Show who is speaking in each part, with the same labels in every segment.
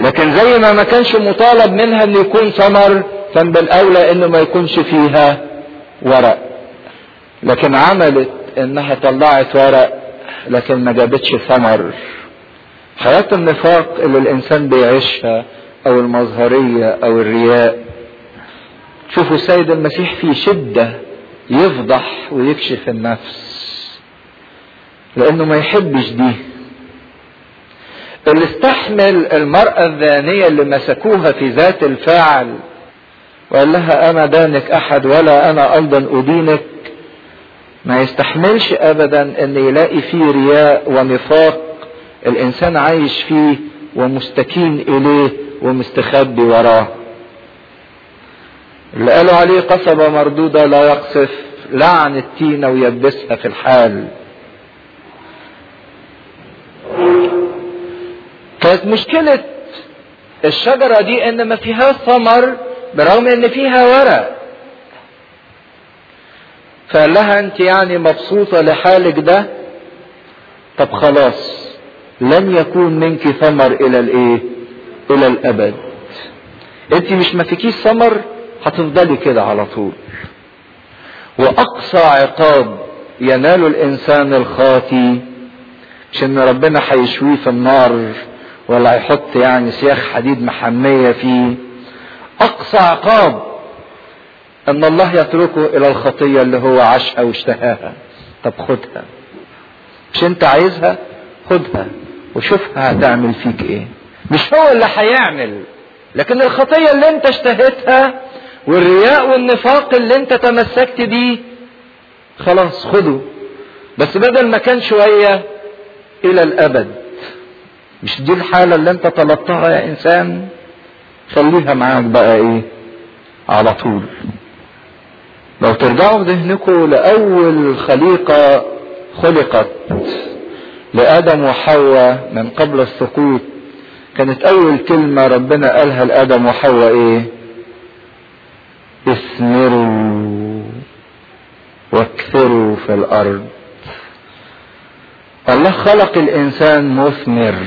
Speaker 1: لكن زي ما ما كانش مطالب منها ان يكون ثمر كان بالاولى انه ما يكونش فيها ورق لكن عملت انها طلعت ورق لكن ما جابتش ثمر حياة النفاق اللي الانسان بيعيشها او المظهرية او الرياء شوفوا السيد المسيح في شدة يفضح ويكشف النفس لانه ما يحبش دي اللي استحمل المرأة الذانية اللي مسكوها في ذات الفعل وقال لها انا دانك احد ولا انا ايضا ادينك ما يستحملش ابدا ان يلاقي فيه رياء ونفاق الانسان عايش فيه ومستكين اليه ومستخبي وراه اللي قالوا عليه قصبة مردودة لا يقصف لعن التينة ويبسها في الحال كانت مشكلة الشجرة دي ان ما فيهاش ثمر برغم ان فيها ورق فقال لها انت يعني مبسوطة لحالك ده طب خلاص لن يكون منك ثمر الى الايه الى الابد انت مش ما فيكيش ثمر هتفضلي كده على طول واقصى عقاب ينال الانسان الخاطي مش ان ربنا هيشويه في النار ولا هيحط يعني سياخ حديد محمية فيه اقصى عقاب ان الله يتركه الى الخطية اللي هو عاشها واشتهاها طب خدها مش انت عايزها خدها وشوفها هتعمل فيك ايه مش هو اللي هيعمل لكن الخطية اللي انت اشتهيتها والرياء والنفاق اللي انت تمسكت بيه خلاص خده بس بدل ما كان شوية الى الابد مش دي الحالة اللي انت طلبتها يا انسان خليها معاك بقى ايه على طول لو ترجعوا بذهنكم لأول خليقة خلقت لآدم وحواء من قبل السقوط كانت أول كلمة ربنا قالها لآدم وحواء إيه؟ اثمروا واكثروا في الأرض الله خلق الإنسان مثمر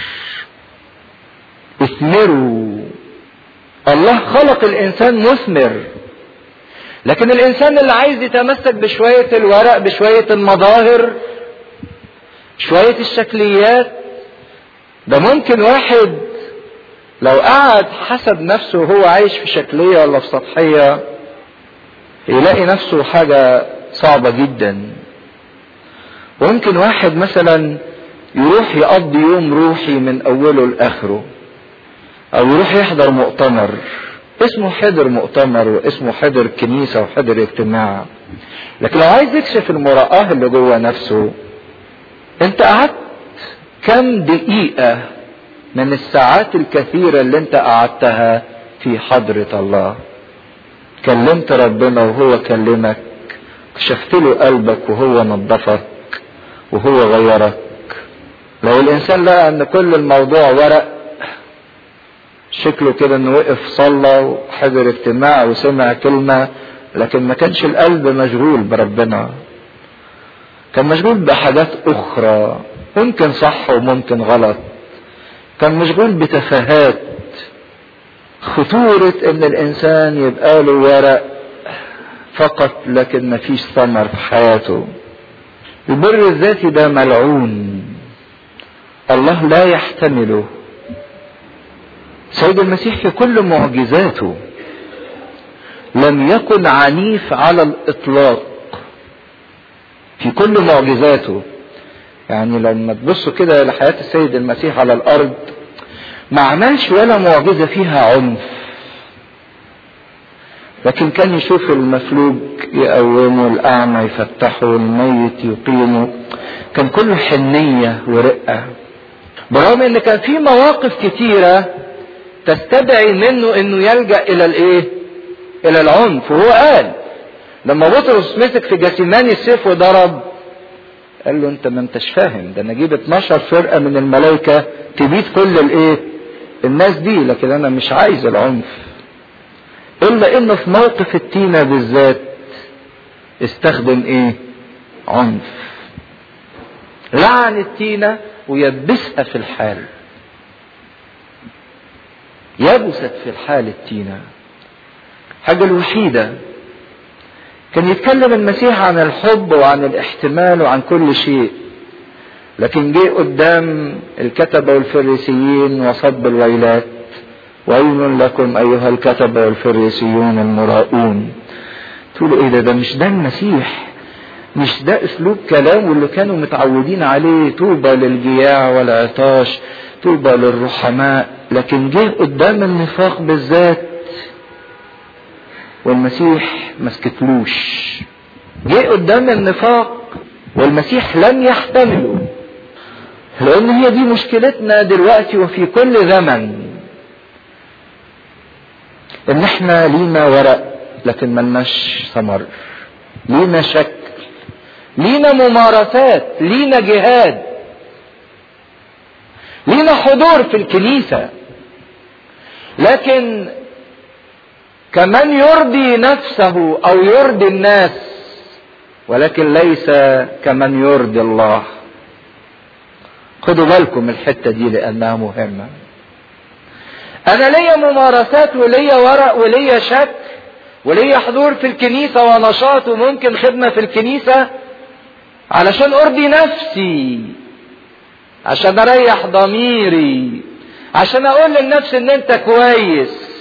Speaker 1: اثمروا الله خلق الإنسان مثمر لكن الانسان اللي عايز يتمسك بشوية الورق بشوية المظاهر شوية الشكليات ده ممكن واحد لو قعد حسب نفسه وهو عايش في شكلية ولا في سطحية يلاقي نفسه حاجة صعبة جدا وممكن واحد مثلا يروح يقضي يوم روحي من اوله لاخره او يروح يحضر مؤتمر اسمه حضر مؤتمر واسمه حضر كنيسة وحضر اجتماع لكن لو عايز يكشف المرآة اللي جوه نفسه انت قعدت كم دقيقة من الساعات الكثيرة اللي انت قعدتها في حضرة الله كلمت ربنا وهو كلمك كشفت له قلبك وهو نظفك وهو غيرك لو الانسان لقى ان كل الموضوع ورق شكله كده انه وقف صلى وحضر اجتماع وسمع كلمة لكن ما كانش القلب مشغول بربنا كان مشغول بحاجات اخرى ممكن صح وممكن غلط كان مشغول بتفاهات خطورة ان الانسان يبقى له ورق فقط لكن ما فيش ثمر في حياته البر الذاتي ده ملعون الله لا يحتمله سيد المسيح في كل معجزاته لم يكن عنيف على الاطلاق في كل معجزاته يعني لما تبصوا كده لحياة السيد المسيح على الارض ما عملش ولا معجزة فيها عنف لكن كان يشوف المفلوج يقومه الأعمى يفتحه الميت يقيمه كان كله حنية ورقة برغم ان كان في مواقف كتيرة تستدعي منه انه يلجأ الى الايه الى العنف وهو قال لما بطرس مسك في جسيماني السيف وضرب قال له انت ما انتش فاهم ده انا اجيب 12 فرقة من الملائكة تبيد كل الايه الناس دي لكن انا مش عايز العنف الا انه في موقف التينة بالذات استخدم ايه عنف لعن التينة ويبسها في الحال يبست في الحال التينة حاجة الوحيدة كان يتكلم المسيح عن الحب وعن الاحتمال وعن كل شيء لكن جه قدام الكتبة والفريسيين وصب الويلات ويل لكم أيها الكتبة والفريسيون المراؤون تقولوا ايه ده ده مش ده المسيح مش ده اسلوب كلامه اللي كانوا متعودين عليه طوبى للجياع والعطاش طوبى للرحماء لكن جه قدام النفاق بالذات والمسيح ما سكتلوش جه قدام النفاق والمسيح لم يحتمله لان هي دي مشكلتنا دلوقتي وفي كل زمن ان احنا لينا ورق لكن ملناش ثمر لينا شك لينا ممارسات لينا جهاد لينا حضور في الكنيسة لكن كمن يرضي نفسه او يرضي الناس ولكن ليس كمن يرضي الله خدوا بالكم الحتة دي لانها مهمة انا ليا ممارسات وليا ورق وليا شك وليا حضور في الكنيسة ونشاط وممكن خدمة في الكنيسة علشان ارضي نفسي عشان اريح ضميري عشان اقول للنفس ان انت كويس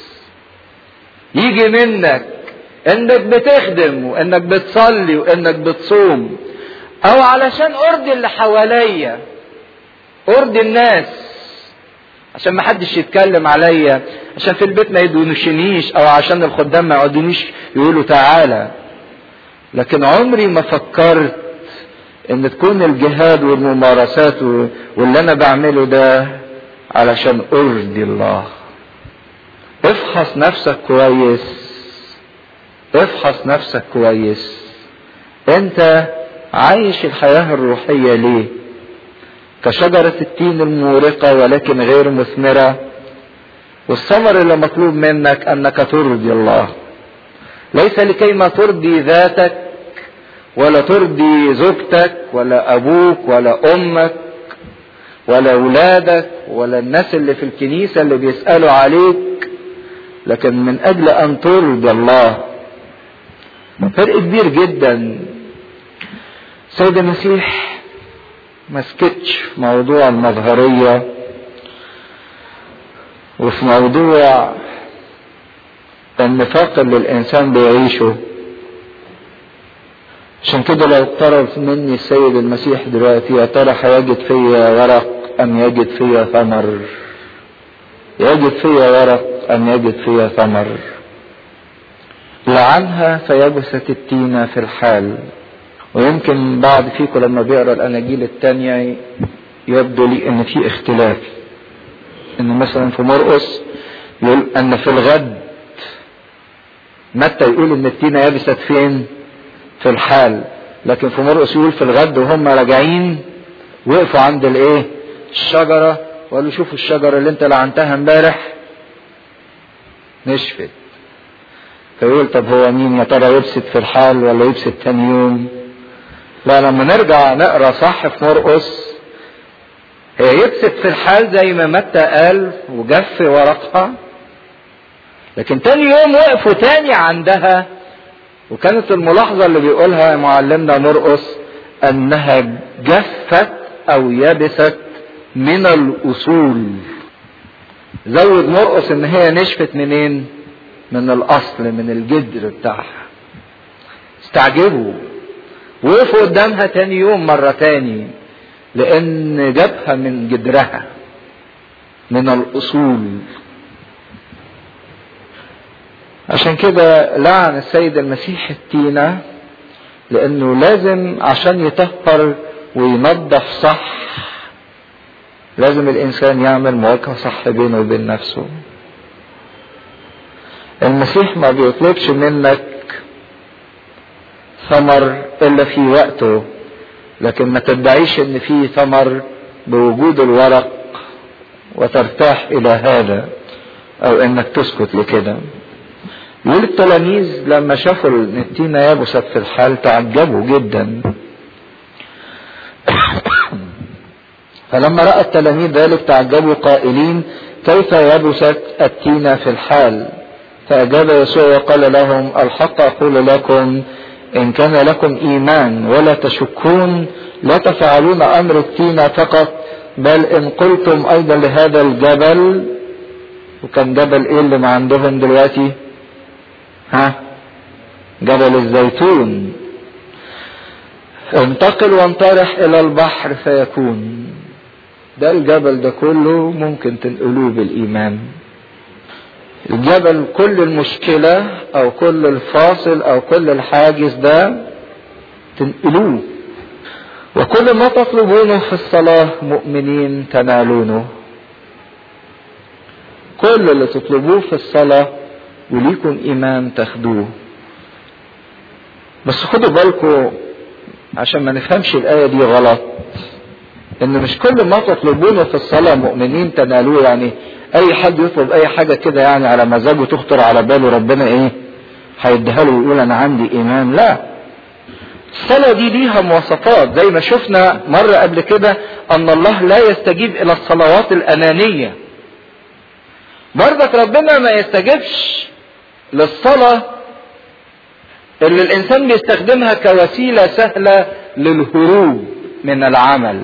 Speaker 1: يجي منك انك بتخدم وانك بتصلي وانك بتصوم او علشان ارضي اللي حواليا ارضي الناس عشان ما حدش يتكلم عليا عشان في البيت ما يدونشنيش او عشان الخدام ما يقعدونيش يقولوا تعالى لكن عمري ما فكرت ان تكون الجهاد والممارسات واللي انا بعمله ده علشان ارضي الله افحص نفسك كويس افحص نفسك كويس انت عايش الحياة الروحية ليه كشجرة التين المورقة ولكن غير مثمرة والثمر اللي مطلوب منك انك ترضي الله ليس لكي ما ترضي ذاتك ولا ترضي زوجتك ولا ابوك ولا امك ولا اولادك ولا الناس اللي في الكنيسة اللي بيسألوا عليك لكن من اجل ان ترضي الله فرق كبير جدا سيد المسيح ما سكتش في موضوع المظهرية وفي موضوع النفاق اللي الانسان بيعيشه عشان كده لو اقترب مني السيد المسيح دلوقتي يا ترى هيجد فيا ورق ام يجد فيا ثمر يجد فيا ورق ام يجد فيا ثمر لعنها فيبست التينة في الحال ويمكن بعض فيكم لما بيقرا الاناجيل التانية يبدو لي ان في اختلاف ان مثلا في مرقس يقول ان في الغد متى يقول ان التينة يبست فين في الحال لكن في مرقس يقول في الغد وهم راجعين وقفوا عند الايه الشجرة وقالوا شوفوا الشجرة اللي انت لعنتها امبارح نشفت فيقول طب هو مين يا ترى يبست في الحال ولا يبست تاني يوم لا لما نرجع نقرا صح في مرقس هي يبست في الحال زي ما متى قال وجف ورقها لكن تاني يوم وقفوا تاني عندها وكانت الملاحظة اللي بيقولها معلمنا مرقس انها جفت او يبست من الاصول زود مرقس ان هي نشفت منين من الاصل من الجدر بتاعها استعجبوا وقفوا قدامها تاني يوم مرة تاني لان جابها من جدرها من الاصول عشان كده لعن السيد المسيح التينة لانه لازم عشان يطهر وينظف صح لازم الانسان يعمل مواجهة صح بينه وبين نفسه المسيح ما بيطلبش منك ثمر الا في وقته لكن ما تدعيش ان في ثمر بوجود الورق وترتاح الى هذا او انك تسكت لكده يقول التلاميذ لما شافوا التينة يبست في الحال تعجبوا جدا فلما رأى التلاميذ ذلك تعجبوا قائلين كيف يبست التين في الحال فأجاب يسوع وقال لهم الحق أقول لكم إن كان لكم إيمان ولا تشكون لا تفعلون أمر التين فقط بل إن قلتم أيضا لهذا الجبل وكان جبل إيه اللي ما عندهم دلوقتي ها جبل الزيتون انتقل وانطرح إلى البحر فيكون ده الجبل ده كله ممكن تنقلوه بالإيمان الجبل كل المشكلة أو كل الفاصل أو كل الحاجز ده تنقلوه وكل ما تطلبونه في الصلاة مؤمنين تنالونه كل اللي تطلبوه في الصلاة وليكم إيمان تاخدوه بس خدوا بالكم عشان ما نفهمش الآية دي غلط إن مش كل ما تطلبونه في الصلاة مؤمنين تنالوه يعني أي حد يطلب أي حاجة كده يعني على مزاجه تخطر على باله ربنا إيه هيديها له ويقول أنا عندي إيمان لا الصلاة دي ليها مواصفات زي ما شفنا مرة قبل كده أن الله لا يستجيب إلى الصلوات الأنانية برضك ربنا ما يستجيبش للصلاة اللي الإنسان بيستخدمها كوسيلة سهلة للهروب من العمل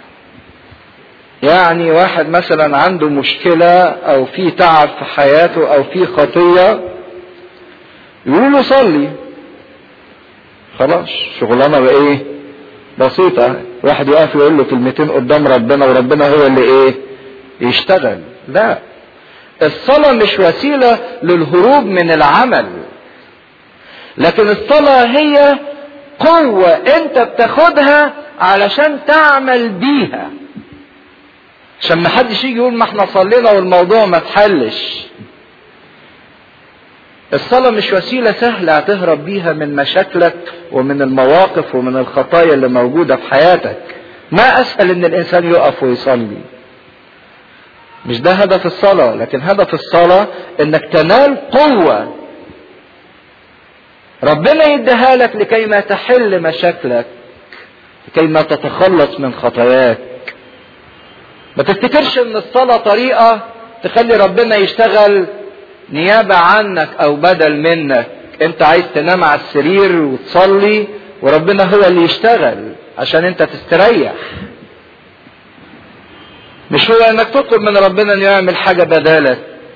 Speaker 1: يعني واحد مثلا عنده مشكلة أو في تعب في حياته أو في خطية يقول له صلي خلاص شغلانه بايه بسيطة واحد يقف يقول له كلمتين قدام ربنا وربنا هو اللي ايه يشتغل لا الصلاة مش وسيلة للهروب من العمل لكن الصلاة هي قوة انت بتاخدها علشان تعمل بيها عشان ما حدش يجي يقول ما احنا صلينا والموضوع ما اتحلش الصلاة مش وسيلة سهلة هتهرب بيها من مشاكلك ومن المواقف ومن الخطايا اللي موجودة في حياتك ما أسهل إن الإنسان يقف ويصلي مش ده هدف الصلاة لكن هدف الصلاة إنك تنال قوة ربنا يديها لك لكي ما تحل مشاكلك لكي ما تتخلص من خطاياك ما تفتكرش ان الصلاة طريقة تخلي ربنا يشتغل نيابة عنك او بدل منك انت عايز تنام على السرير وتصلي وربنا هو اللي يشتغل عشان انت تستريح مش هو انك تطلب من ربنا انه يعمل حاجة بدالك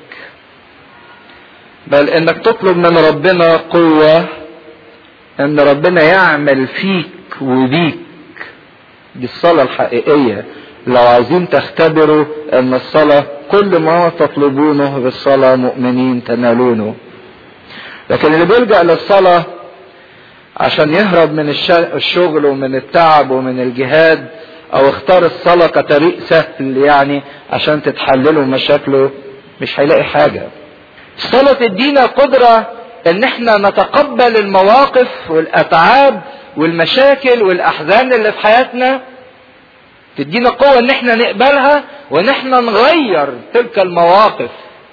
Speaker 1: بل انك تطلب من ربنا قوة ان ربنا يعمل فيك وبيك دي الصلاة الحقيقية لو عايزين تختبروا ان الصلاة كل ما تطلبونه بالصلاة مؤمنين تنالونه لكن اللي بيلجأ للصلاة عشان يهرب من الشغل ومن التعب ومن الجهاد او اختار الصلاة كطريق سهل يعني عشان تتحلله مشاكله مش هيلاقي حاجة الصلاة تدينا قدرة ان احنا نتقبل المواقف والاتعاب والمشاكل والاحزان اللي في حياتنا تدينا قوة ان احنا نقبلها وان احنا نغير تلك المواقف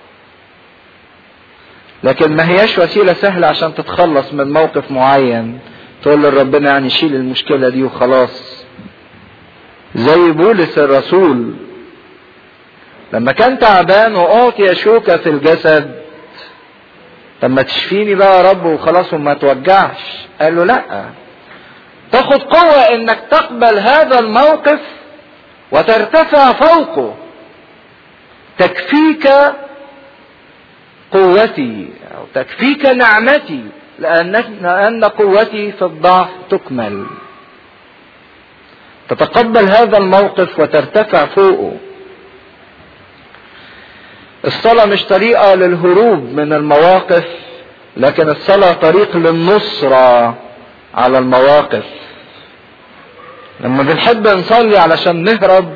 Speaker 1: لكن ما هياش وسيلة سهلة عشان تتخلص من موقف معين تقول لربنا يعني شيل المشكلة دي وخلاص زي بولس الرسول لما كان تعبان وأعطي شوكة في الجسد لما تشفيني بقى يا رب وخلاص وما توجعش قال له لا تاخد قوة انك تقبل هذا الموقف وترتفع فوقه تكفيك قوتي او تكفيك نعمتي لأن لأن قوتي في الضعف تكمل تتقبل هذا الموقف وترتفع فوقه الصلاة مش طريقة للهروب من المواقف لكن الصلاة طريق للنصرة على المواقف لما بنحب نصلي علشان نهرب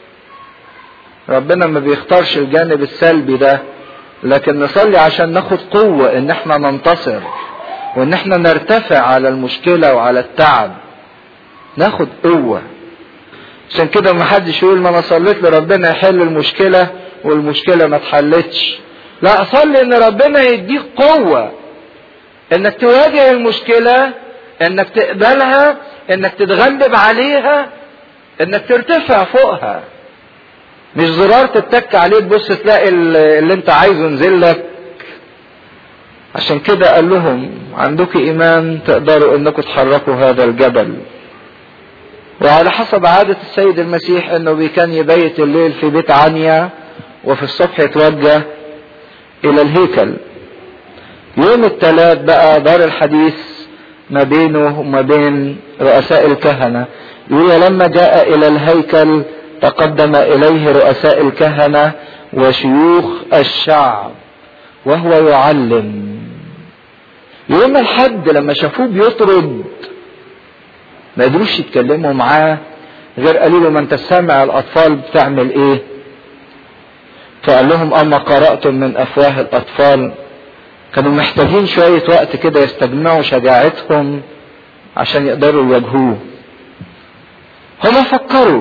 Speaker 1: ربنا ما بيختارش الجانب السلبي ده لكن نصلي عشان ناخد قوة ان احنا ننتصر وان احنا نرتفع على المشكلة وعلى التعب ناخد قوة عشان كده ما حدش يقول ما انا صليت لربنا يحل المشكلة والمشكلة ما اتحلتش لا صلي ان ربنا يديك قوة انك تواجه المشكلة انك تقبلها انك تتغلب عليها انك ترتفع فوقها مش زرار تتك عليه تبص تلاقي اللي انت عايزه نزل لك عشان كده قال لهم عندك ايمان تقدروا انكم تحركوا هذا الجبل وعلى حسب عادة السيد المسيح انه كان يبيت الليل في بيت عنيا وفي الصبح يتوجه الى الهيكل يوم الثلاث بقى دار الحديث ما بينه وما بين رؤساء الكهنة يقول لما جاء الى الهيكل تقدم اليه رؤساء الكهنة وشيوخ الشعب وهو يعلم يوم الحد لما شافوه بيطرد ما قدروش يتكلموا معاه غير قالوا له ما انت سامع الاطفال بتعمل ايه فقال لهم اما قرأتم من افواه الاطفال كانوا محتاجين شوية وقت كده يستجمعوا شجاعتهم عشان يقدروا يواجهوه هما فكروا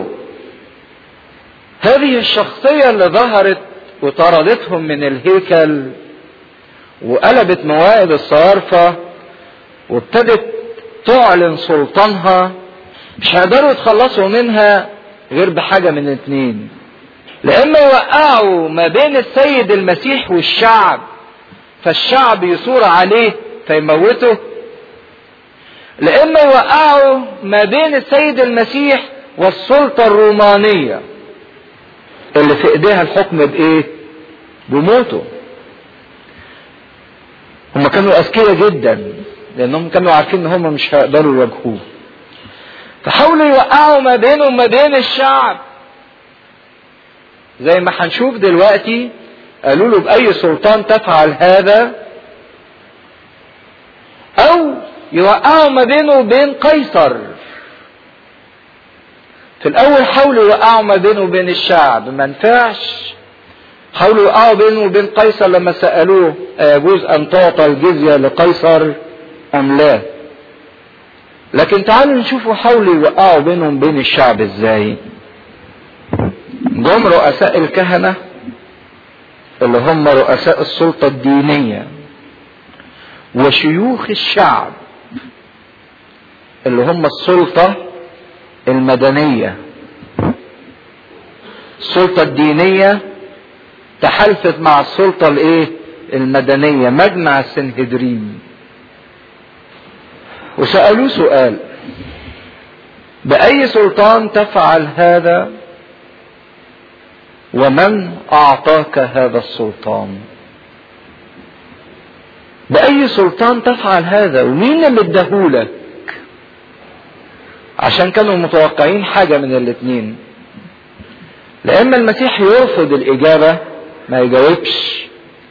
Speaker 1: هذه الشخصية اللي ظهرت وطردتهم من الهيكل وقلبت موائد الصوارفة وابتدت تعلن سلطانها مش هيقدروا يتخلصوا منها غير بحاجة من اتنين لإما يوقعوا ما بين السيد المسيح والشعب فالشعب يثور عليه فيموته لإما يوقعوا ما بين السيد المسيح والسلطة الرومانية اللي في ايديها الحكم بايه بموته هم كانوا اذكياء جدا لانهم كانوا عارفين ان هم مش هيقدروا يواجهوه فحاولوا يوقعوا ما بينه وما بين الشعب زي ما هنشوف دلوقتي قالوا له باي سلطان تفعل هذا او يوقعوا ما بينه وبين قيصر في الاول حاولوا يوقعوا ما بينه وبين الشعب ما نفعش حاولوا يوقعوا بينه وبين قيصر لما سالوه يجوز ان تعطى الجزيه لقيصر ام لا لكن تعالوا نشوفوا حاولوا يوقعوا بينهم وبين الشعب ازاي جم رؤساء الكهنه اللي هم رؤساء السلطه الدينيه وشيوخ الشعب اللي هم السلطه المدنية السلطة الدينية تحالفت مع السلطة الايه المدنية مجمع السنهدرين وسألوه سؤال بأي سلطان تفعل هذا ومن أعطاك هذا السلطان بأي سلطان تفعل هذا ومين اللي اداهولك عشان كانوا متوقعين حاجة من الاتنين لأما المسيح يرفض الإجابة ما يجاوبش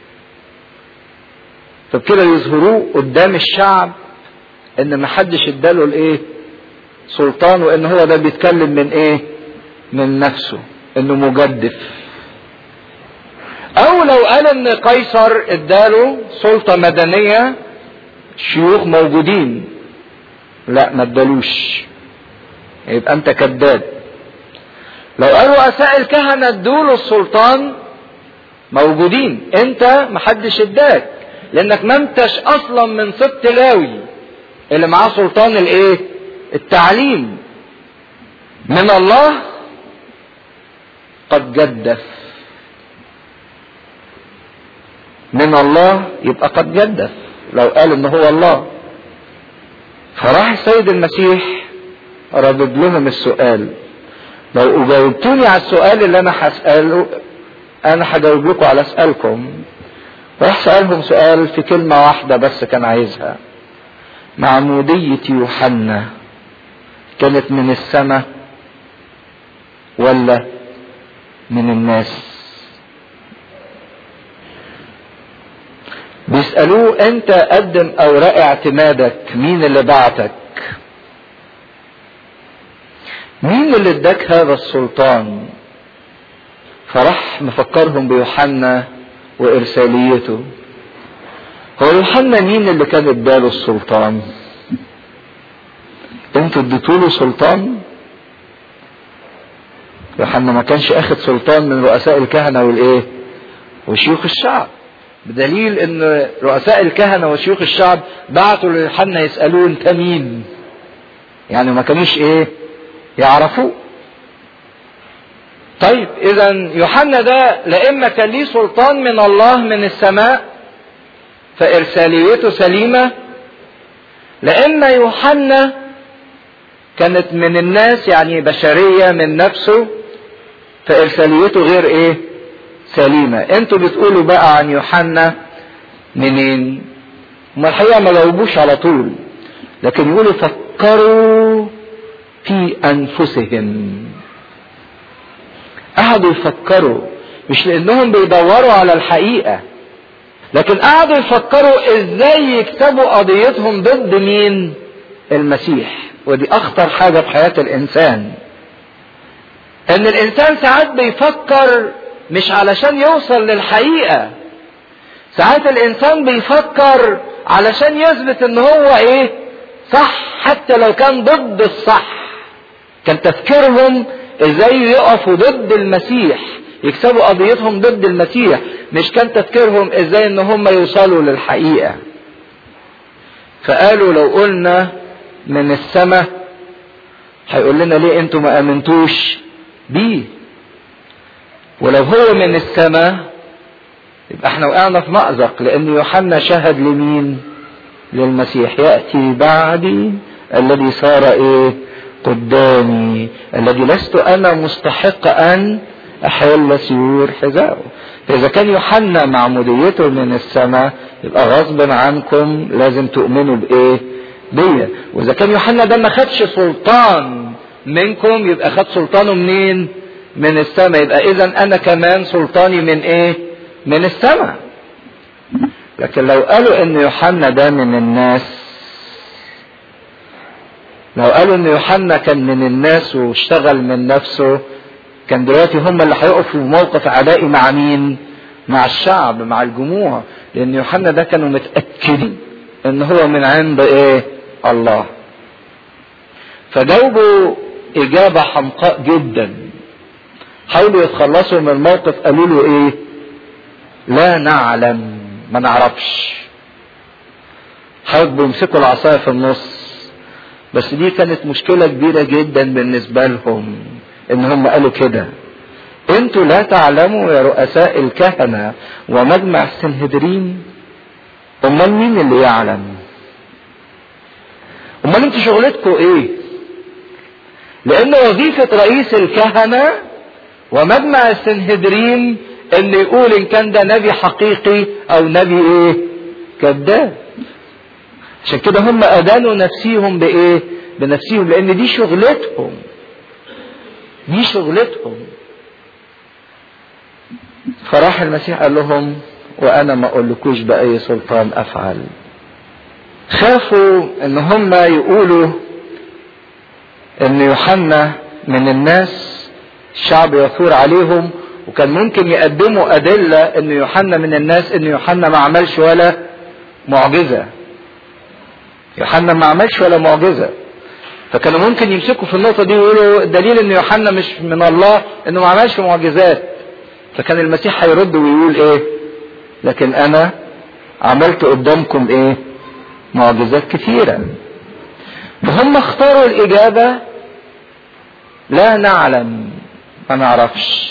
Speaker 1: فبكده يظهروه قدام الشعب ان محدش اداله الايه سلطان وان هو ده بيتكلم من ايه من نفسه انه مجدف او لو قال ان قيصر اداله سلطة مدنية شيوخ موجودين لا ما ادالوش يبقى انت كذاب لو قال رؤساء الكهنة ادوله السلطان موجودين انت محدش اداك لانك ما انتش اصلا من سبط لاوي اللي معاه سلطان الايه التعليم من الله قد جدف من الله يبقى قد جدف لو قال ان هو الله فراح السيد المسيح ردد لهم السؤال لو اجاوبتوني على السؤال اللي انا هسأله انا هجاوب لكم على اسألكم راح سألهم سؤال في كلمة واحدة بس كان عايزها معمودية يوحنا كانت من السماء ولا من الناس بيسألوه انت قدم اوراق اعتمادك مين اللي بعتك مين اللي اداك هذا السلطان فراح مفكرهم بيوحنا وارساليته هو يوحنا مين اللي كان اداله السلطان انتوا اديتوله سلطان يوحنا ما كانش اخد سلطان من رؤساء الكهنه والايه وشيوخ الشعب بدليل ان رؤساء الكهنه وشيوخ الشعب بعتوا ليوحنا يسالوه انت مين يعني ما كانوش ايه يعرفوه طيب اذا يوحنا ده لا اما كان ليه سلطان من الله من السماء فارساليته سليمه لا اما يوحنا كانت من الناس يعني بشريه من نفسه فارساليته غير ايه سليمه انتوا بتقولوا بقى عن يوحنا منين ما الحقيقه ما جاوبوش على طول لكن يقولوا فكروا في انفسهم قعدوا يفكروا مش لانهم بيدوروا على الحقيقه لكن قعدوا يفكروا ازاي يكسبوا قضيتهم ضد مين المسيح ودي اخطر حاجه في حياه الانسان ان الانسان ساعات بيفكر مش علشان يوصل للحقيقه ساعات الانسان بيفكر علشان يثبت ان هو ايه صح حتى لو كان ضد الصح كان تفكيرهم ازاي يقفوا ضد المسيح يكسبوا قضيتهم ضد المسيح مش كان تفكيرهم ازاي ان هم يوصلوا للحقيقة فقالوا لو قلنا من السماء هيقول لنا ليه انتوا ما امنتوش بيه ولو هو من السماء يبقى احنا وقعنا في مأزق لان يوحنا شهد لمين للمسيح يأتي بعدي الذي صار ايه قدامي الذي لست انا مستحق ان احل سيور حذائه فاذا كان يوحنا معموديته من السماء يبقى غصبا عنكم لازم تؤمنوا بايه بيا واذا كان يوحنا ده ما خدش سلطان منكم يبقى خد سلطانه منين من السماء يبقى اذا انا كمان سلطاني من ايه من السماء لكن لو قالوا ان يوحنا ده من الناس لو قالوا ان يوحنا كان من الناس واشتغل من نفسه كان دلوقتي هم اللي هيقفوا في موقف عدائي مع مين مع الشعب مع الجموع لان يوحنا ده كانوا متاكدين ان هو من عند ايه الله فجاوبوا اجابه حمقاء جدا حاولوا يتخلصوا من الموقف قالوا له ايه لا نعلم ما نعرفش حاولوا يمسكوا العصايه في النص بس دي كانت مشكلة كبيرة جدا بالنسبة لهم ان هم قالوا كده انتوا لا تعلموا يا رؤساء الكهنة ومجمع السنهدرين امال مين اللي يعلم امال انتوا شغلتكم ايه لان وظيفة رئيس الكهنة ومجمع السنهدرين ان يقول ان كان ده نبي حقيقي او نبي ايه كذاب عشان كده هم ادانوا نفسيهم بايه بنفسيهم لان دي شغلتهم دي شغلتهم فراح المسيح قال لهم وانا ما اقولكوش باي سلطان افعل خافوا ان هم يقولوا ان يوحنا من الناس الشعب يثور عليهم وكان ممكن يقدموا ادله ان يوحنا من الناس ان يوحنا ما عملش ولا معجزه يوحنا ما عملش ولا معجزه فكانوا ممكن يمسكوا في النقطه دي ويقولوا الدليل ان يوحنا مش من الله انه ما عملش معجزات فكان المسيح هيرد ويقول ايه لكن انا عملت قدامكم ايه معجزات كثيره فهم اختاروا الاجابه لا نعلم ما نعرفش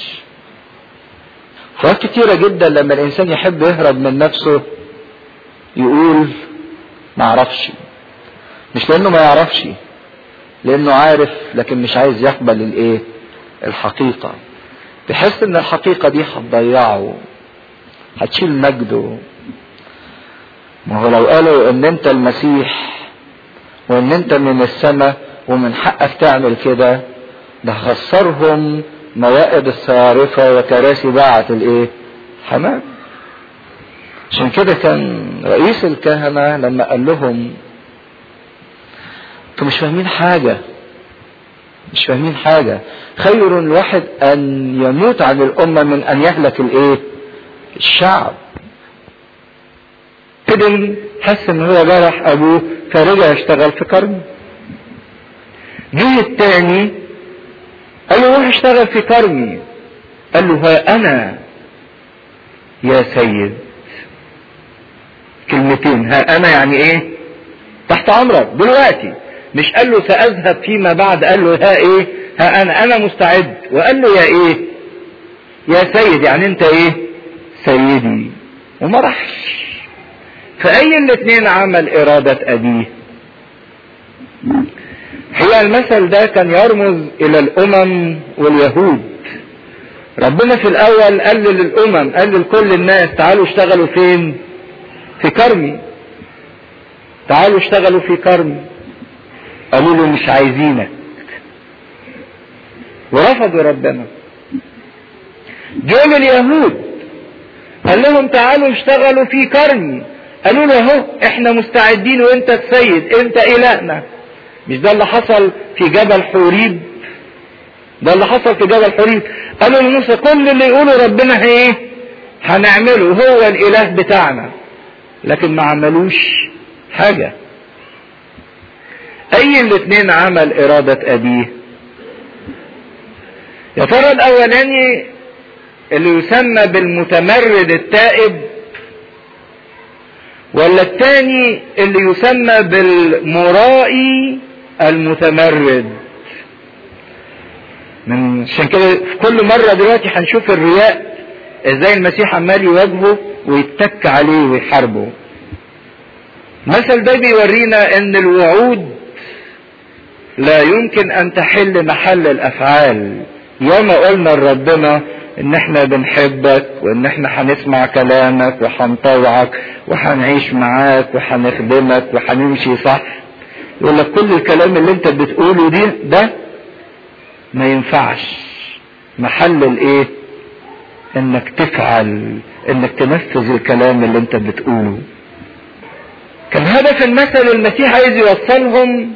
Speaker 1: فوقت كتيرة جدا لما الإنسان يحب يهرب من نفسه يقول ما اعرفش مش لأنه ما يعرفش لأنه عارف لكن مش عايز يقبل الإيه الحقيقة بيحس إن الحقيقة دي هتضيعه هتشيل مجده ما هو لو قالوا إن أنت المسيح وإن أنت من السماء ومن حقك تعمل كده ده خسرهم موائد الصارفة وكراسي باعة الايه حمام عشان كده كان رئيس الكهنة لما قال لهم انتوا مش فاهمين حاجة مش فاهمين حاجة خير الواحد ان يموت عن الامة من ان يهلك الايه الشعب كده حس ان هو جرح ابوه فرجع يشتغل في كرم جه التاني قال له روح اشتغل في كرمي قال له ها انا يا سيد كلمتين ها انا يعني ايه تحت امرك دلوقتي مش قال له ساذهب فيما بعد قال له ها ايه ها انا انا مستعد وقال له يا ايه يا سيد يعني انت ايه سيدي وما راحش فأي الاثنين عمل إرادة أبيه هي المثل ده كان يرمز إلى الأمم واليهود ربنا في الأول قال للأمم قال لكل الناس تعالوا اشتغلوا فين في كرمي تعالوا اشتغلوا في كرمي قالوا له مش عايزينك ورفضوا ربنا جول اليهود قال لهم تعالوا اشتغلوا في كرمي قالوا له اهو احنا مستعدين وانت السيد انت الهنا مش ده اللي حصل في جبل حوريب ده اللي حصل في جبل حوريب قالوا لموسى كل اللي يقوله ربنا ايه هنعمله هو الاله بتاعنا لكن ما عملوش حاجة اي الاثنين عمل ارادة ابيه يا ترى الاولاني اللي يسمى بالمتمرد التائب ولا الثاني اللي يسمى بالمرائي المتمرد من عشان كده في كل مرة دلوقتي هنشوف الرياء ازاي المسيح عمال يواجهه ويتك عليه ويحاربه المثل ده بيورينا ان الوعود لا يمكن ان تحل محل الافعال ياما قلنا لربنا ان احنا بنحبك وان احنا هنسمع كلامك وهنطوعك وهنعيش معاك وهنخدمك وهنمشي صح يقول لك كل الكلام اللي انت بتقوله دي ده ما ينفعش محل الايه انك تفعل انك تنفذ الكلام اللي انت بتقوله كان هدف المثل المسيح عايز يوصلهم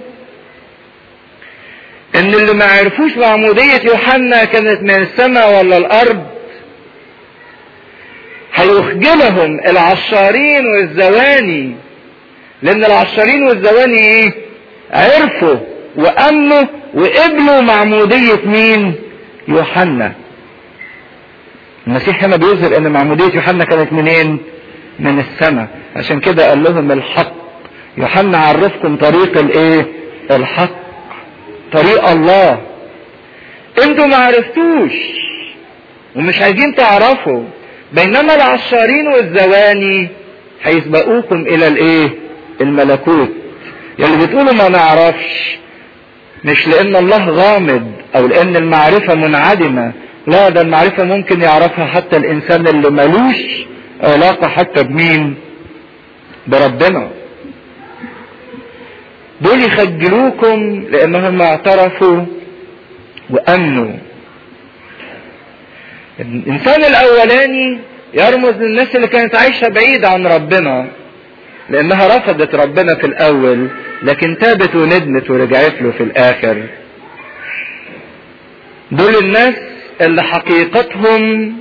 Speaker 1: ان اللي ما عرفوش معمودية يوحنا كانت من السماء ولا الارض هيخجلهم العشارين والزواني لان العشارين والزواني ايه عرفوا وامنوا وقبلوا معمودية مين يوحنا المسيح هنا بيظهر ان معمودية يوحنا كانت منين من السماء عشان كده قال لهم الحق يوحنا عرفكم طريق الايه الحق طريق الله انتوا ما عرفتوش ومش عايزين تعرفوا بينما العشارين والزواني هيسبقوكم الى الايه الملكوت يلي بتقولوا ما نعرفش مش لان الله غامض او لان المعرفة منعدمة لا ده المعرفة ممكن يعرفها حتى الانسان اللي ملوش علاقة حتى بمين بربنا دول يخجلوكم لانهم اعترفوا وامنوا الانسان الاولاني يرمز للناس اللي كانت عايشة بعيد عن ربنا لانها رفضت ربنا في الاول لكن تابت وندمت ورجعت له في الاخر دول الناس اللي حقيقتهم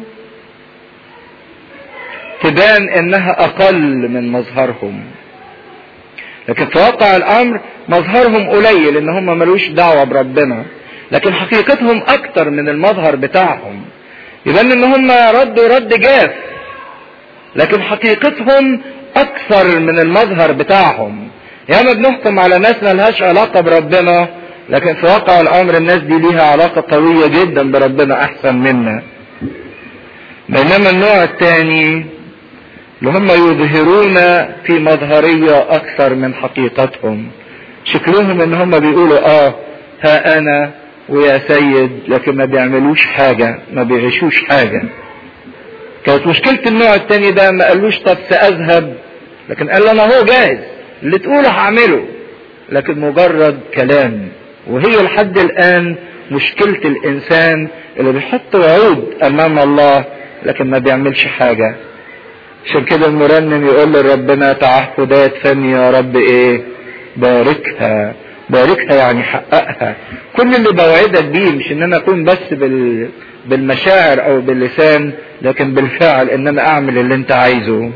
Speaker 1: تبان انها اقل من مظهرهم لكن في واقع الامر مظهرهم قليل ان هم ملوش دعوة بربنا لكن حقيقتهم اكتر من المظهر بتاعهم يبان ان هم ردوا رد جاف لكن حقيقتهم اكثر من المظهر بتاعهم ياما بنحكم على ناس ملهاش علاقة بربنا لكن في واقع الامر الناس دي ليها علاقة قوية جدا بربنا احسن منا بينما النوع الثاني اللي هم يظهرون في مظهرية اكثر من حقيقتهم شكلهم ان هم بيقولوا اه ها انا ويا سيد لكن ما بيعملوش حاجة ما بيعيشوش حاجة كانت مشكلة النوع التاني ده ما قالوش طب سأذهب لكن قال انا هو جاهز اللي تقوله هعمله لكن مجرد كلام وهي لحد الان مشكلة الانسان اللي بيحط وعود امام الله لكن ما بيعملش حاجة عشان كده المرنم يقول لربنا تعهدات فمي يا رب ايه باركها باركها يعني حققها كل اللي بوعدك بيه مش ان انا اكون بس بال بالمشاعر او باللسان لكن بالفعل ان انا اعمل اللي انت عايزه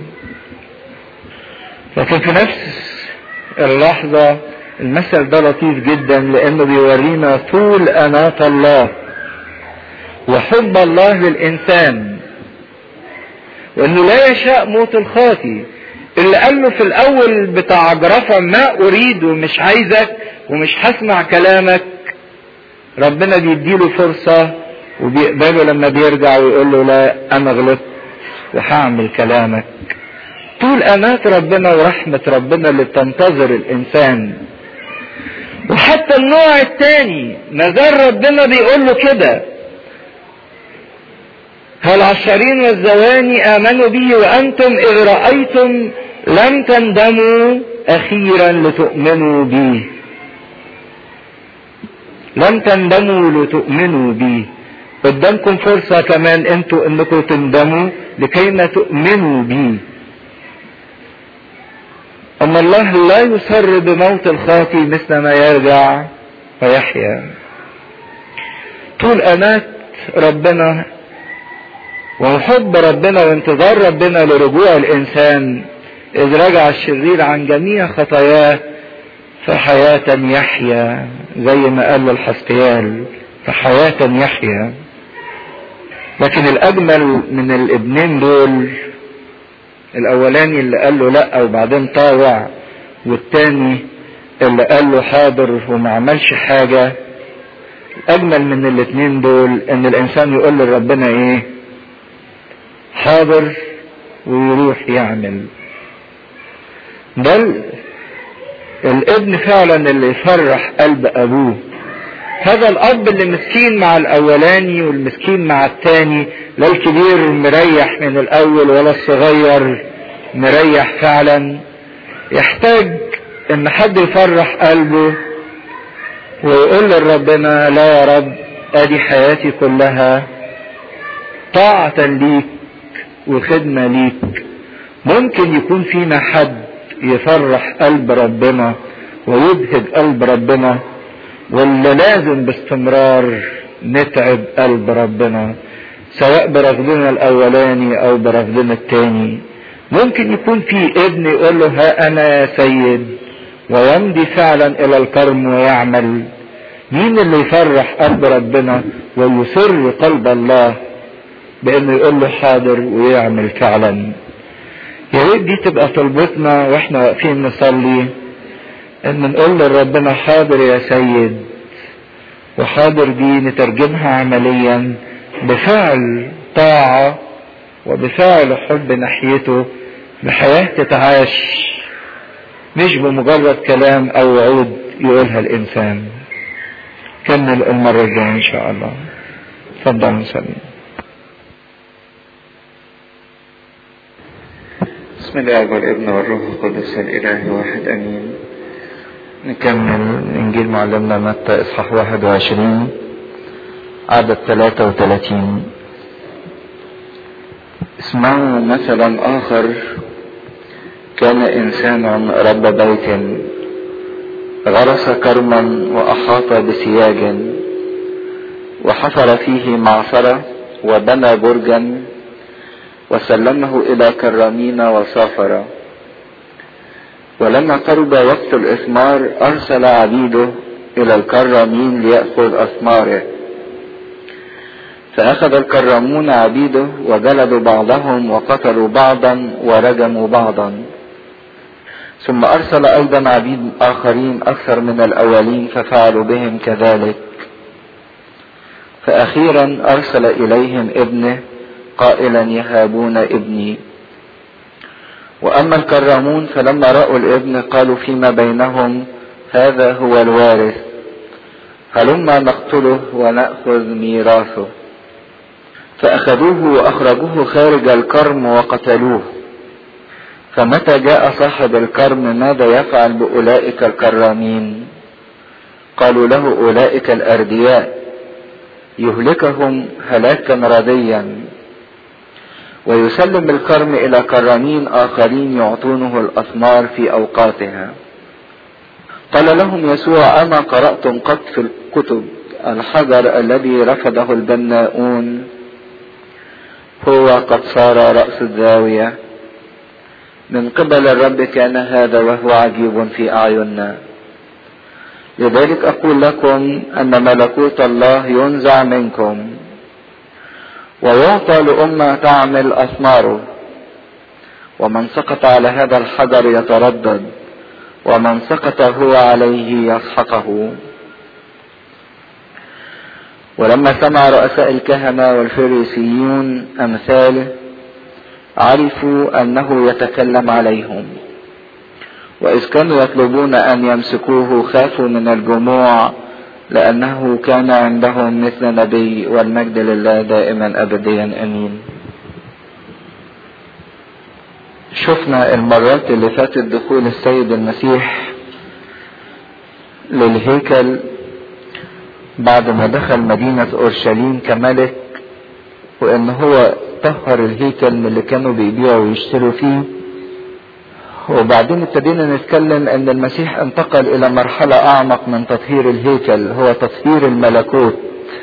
Speaker 1: لكن في نفس اللحظة المثل ده لطيف جدا لانه بيورينا طول اناة الله وحب الله للانسان وانه لا يشاء موت الخاطي اللي قال له في الاول بتاع جرفة ما اريد ومش عايزك ومش هسمع كلامك ربنا بيديله فرصة وبيقبله لما بيرجع ويقول له لا انا غلطت وهعمل كلامك طول امات ربنا ورحمة ربنا اللي بتنتظر الانسان وحتى النوع الثاني نزار ربنا بيقول له كده فالعشرين والزواني آمنوا به وأنتم إذ رأيتم لم تندموا أخيرا لتؤمنوا به لم تندموا لتؤمنوا به قدامكم فرصة كمان انتوا انكم تندموا لكي ما تؤمنوا به أما الله لا يسر بموت الخاطي مثل ما يرجع ويحيا طول أمات ربنا وحب ربنا وانتظار ربنا لرجوع الإنسان إذ رجع الشرير عن جميع خطاياه فحياة يحيا زي ما قال الحسقيال فحياة يحيا لكن الأجمل من الابنين دول الاولاني اللي قال له لا وبعدين طاوع والتاني اللي قال له حاضر وما عملش حاجة الاجمل من الاتنين دول ان الانسان يقول لربنا ايه حاضر ويروح يعمل ده الابن فعلا اللي يفرح قلب ابوه هذا الاب اللي مسكين مع الاولاني والمسكين مع التاني لا الكبير مريح من الاول ولا الصغير مريح فعلا يحتاج ان حد يفرح قلبه ويقول لربنا لا يا رب ادي حياتي كلها طاعة ليك وخدمة ليك ممكن يكون فينا حد يفرح قلب ربنا ويبهج قلب ربنا واللي لازم باستمرار نتعب قلب ربنا سواء برفضنا الاولاني او برفضنا التاني ممكن يكون في ابن يقول له ها انا يا سيد ويمضي فعلا الى الكرم ويعمل مين اللي يفرح قلب ربنا ويسر قلب الله بانه يقول له حاضر ويعمل فعلا يا ريت دي تبقى طلبتنا واحنا واقفين نصلي ان نقول لربنا حاضر يا سيد وحاضر دي نترجمها عمليا بفعل طاعة وبفعل حب ناحيته بحياة تتعاش مش بمجرد كلام او وعود يقولها الانسان كمل المرة الجاية ان شاء الله تفضل نسلم بسم الله والابن والروح القدس الاله واحد امين نكمل انجيل معلمنا متى اصحاح 21 عدد 33 اسمعوا مثلا اخر كان انسان رب بيت غرس كرما واحاط بسياج وحفر فيه معصرة وبنى برجا وسلمه الى كرامين وسافر ولما قرب وقت الإثمار أرسل عبيده إلى الكرامين ليأخذ أثماره فأخذ الكرامون عبيده وجلدوا بعضهم وقتلوا بعضا ورجموا بعضا ثم أرسل أيضا عبيد آخرين أكثر من الأولين ففعلوا بهم كذلك فأخيرا أرسل إليهم ابنه قائلا يهابون ابني واما الكرامون فلما راوا الابن قالوا فيما بينهم هذا هو الوارث هلما نقتله وناخذ ميراثه فاخذوه واخرجوه خارج الكرم وقتلوه فمتى جاء صاحب الكرم ماذا يفعل باولئك الكرامين قالوا له اولئك الاردياء يهلكهم هلاكا رديا ويسلم الكرم الى كرامين اخرين يعطونه الاثمار في اوقاتها قال لهم يسوع اما قراتم قط في الكتب الحجر الذي رفضه البناؤون هو قد صار راس الزاويه من قبل الرب كان هذا وهو عجيب في اعيننا لذلك اقول لكم ان ملكوت الله ينزع منكم ويعطى لأمة تعمل أثماره ومن سقط على هذا الحجر يتردد ومن سقط هو عليه يسحقه ولما سمع رؤساء الكهنة والفريسيون أمثاله عرفوا أنه يتكلم عليهم وإذ كانوا يطلبون أن يمسكوه خافوا من الجموع لأنه كان عندهم مثل نبي والمجد لله دائما أبديا أمين شفنا المرات اللي فاتت دخول السيد المسيح للهيكل بعد ما دخل مدينة أورشليم كملك وإن هو طهر الهيكل من اللي كانوا بيبيعوا ويشتروا فيه وبعدين ابتدينا نتكلم ان المسيح انتقل الى مرحلة اعمق من تطهير الهيكل هو تطهير الملكوت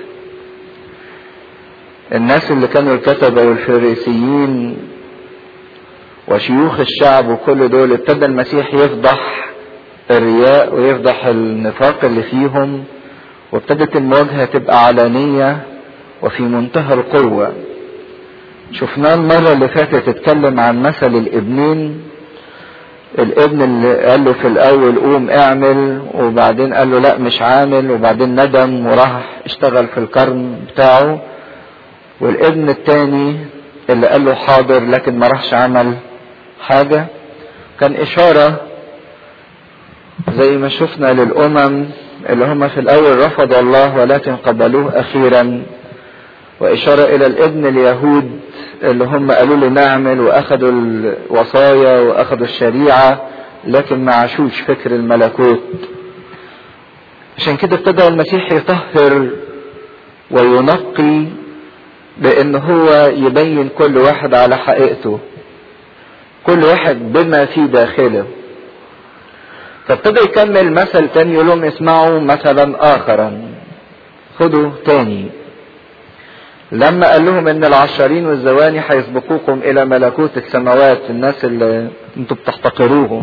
Speaker 1: الناس اللي كانوا الكتبة والفريسيين وشيوخ الشعب وكل دول ابتدى المسيح يفضح الرياء ويفضح النفاق اللي فيهم وابتدت المواجهة تبقى علانية وفي منتهى القوة شفناه المرة اللي فاتت اتكلم عن مثل الابنين الابن اللي قال له في الاول قوم اعمل وبعدين قال له لا مش عامل وبعدين ندم وراح اشتغل في الكرم بتاعه والابن التاني اللي قال له حاضر لكن ما راحش عمل حاجة كان اشارة زي ما شفنا للامم اللي هم في الاول رفضوا الله ولكن قبلوه اخيرا واشارة الى الابن اليهود اللي هم قالوا له نعمل واخدوا الوصايا واخدوا الشريعة لكن ما عاشوش فكر الملكوت عشان كده ابتدى المسيح يطهر وينقي بان هو يبين كل واحد على حقيقته كل واحد بما في داخله فابتدى يكمل مثل تاني يقول لهم اسمعوا مثلا اخرا خدوا تاني لما قال لهم ان العشرين والزواني هيسبقوكم الى ملكوت السماوات الناس اللي انتوا بتحتقروهم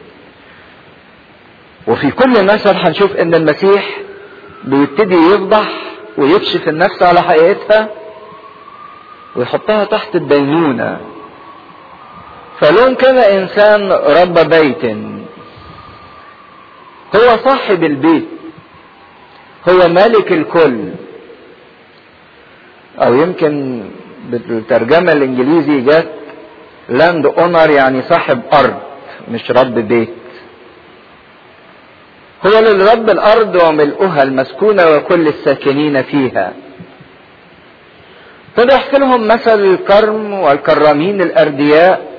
Speaker 1: وفي كل مثل هنشوف ان المسيح بيبتدي يفضح ويكشف النفس على حقيقتها ويحطها تحت الدينونة فلون كان انسان رب بيت هو صاحب البيت هو مالك الكل او يمكن بالترجمه الانجليزي جت لاند اونر يعني صاحب ارض مش رب بيت هو للرب الارض وملؤها المسكونه وكل الساكنين فيها ابتدى يحكي لهم مثل الكرم والكرامين الاردياء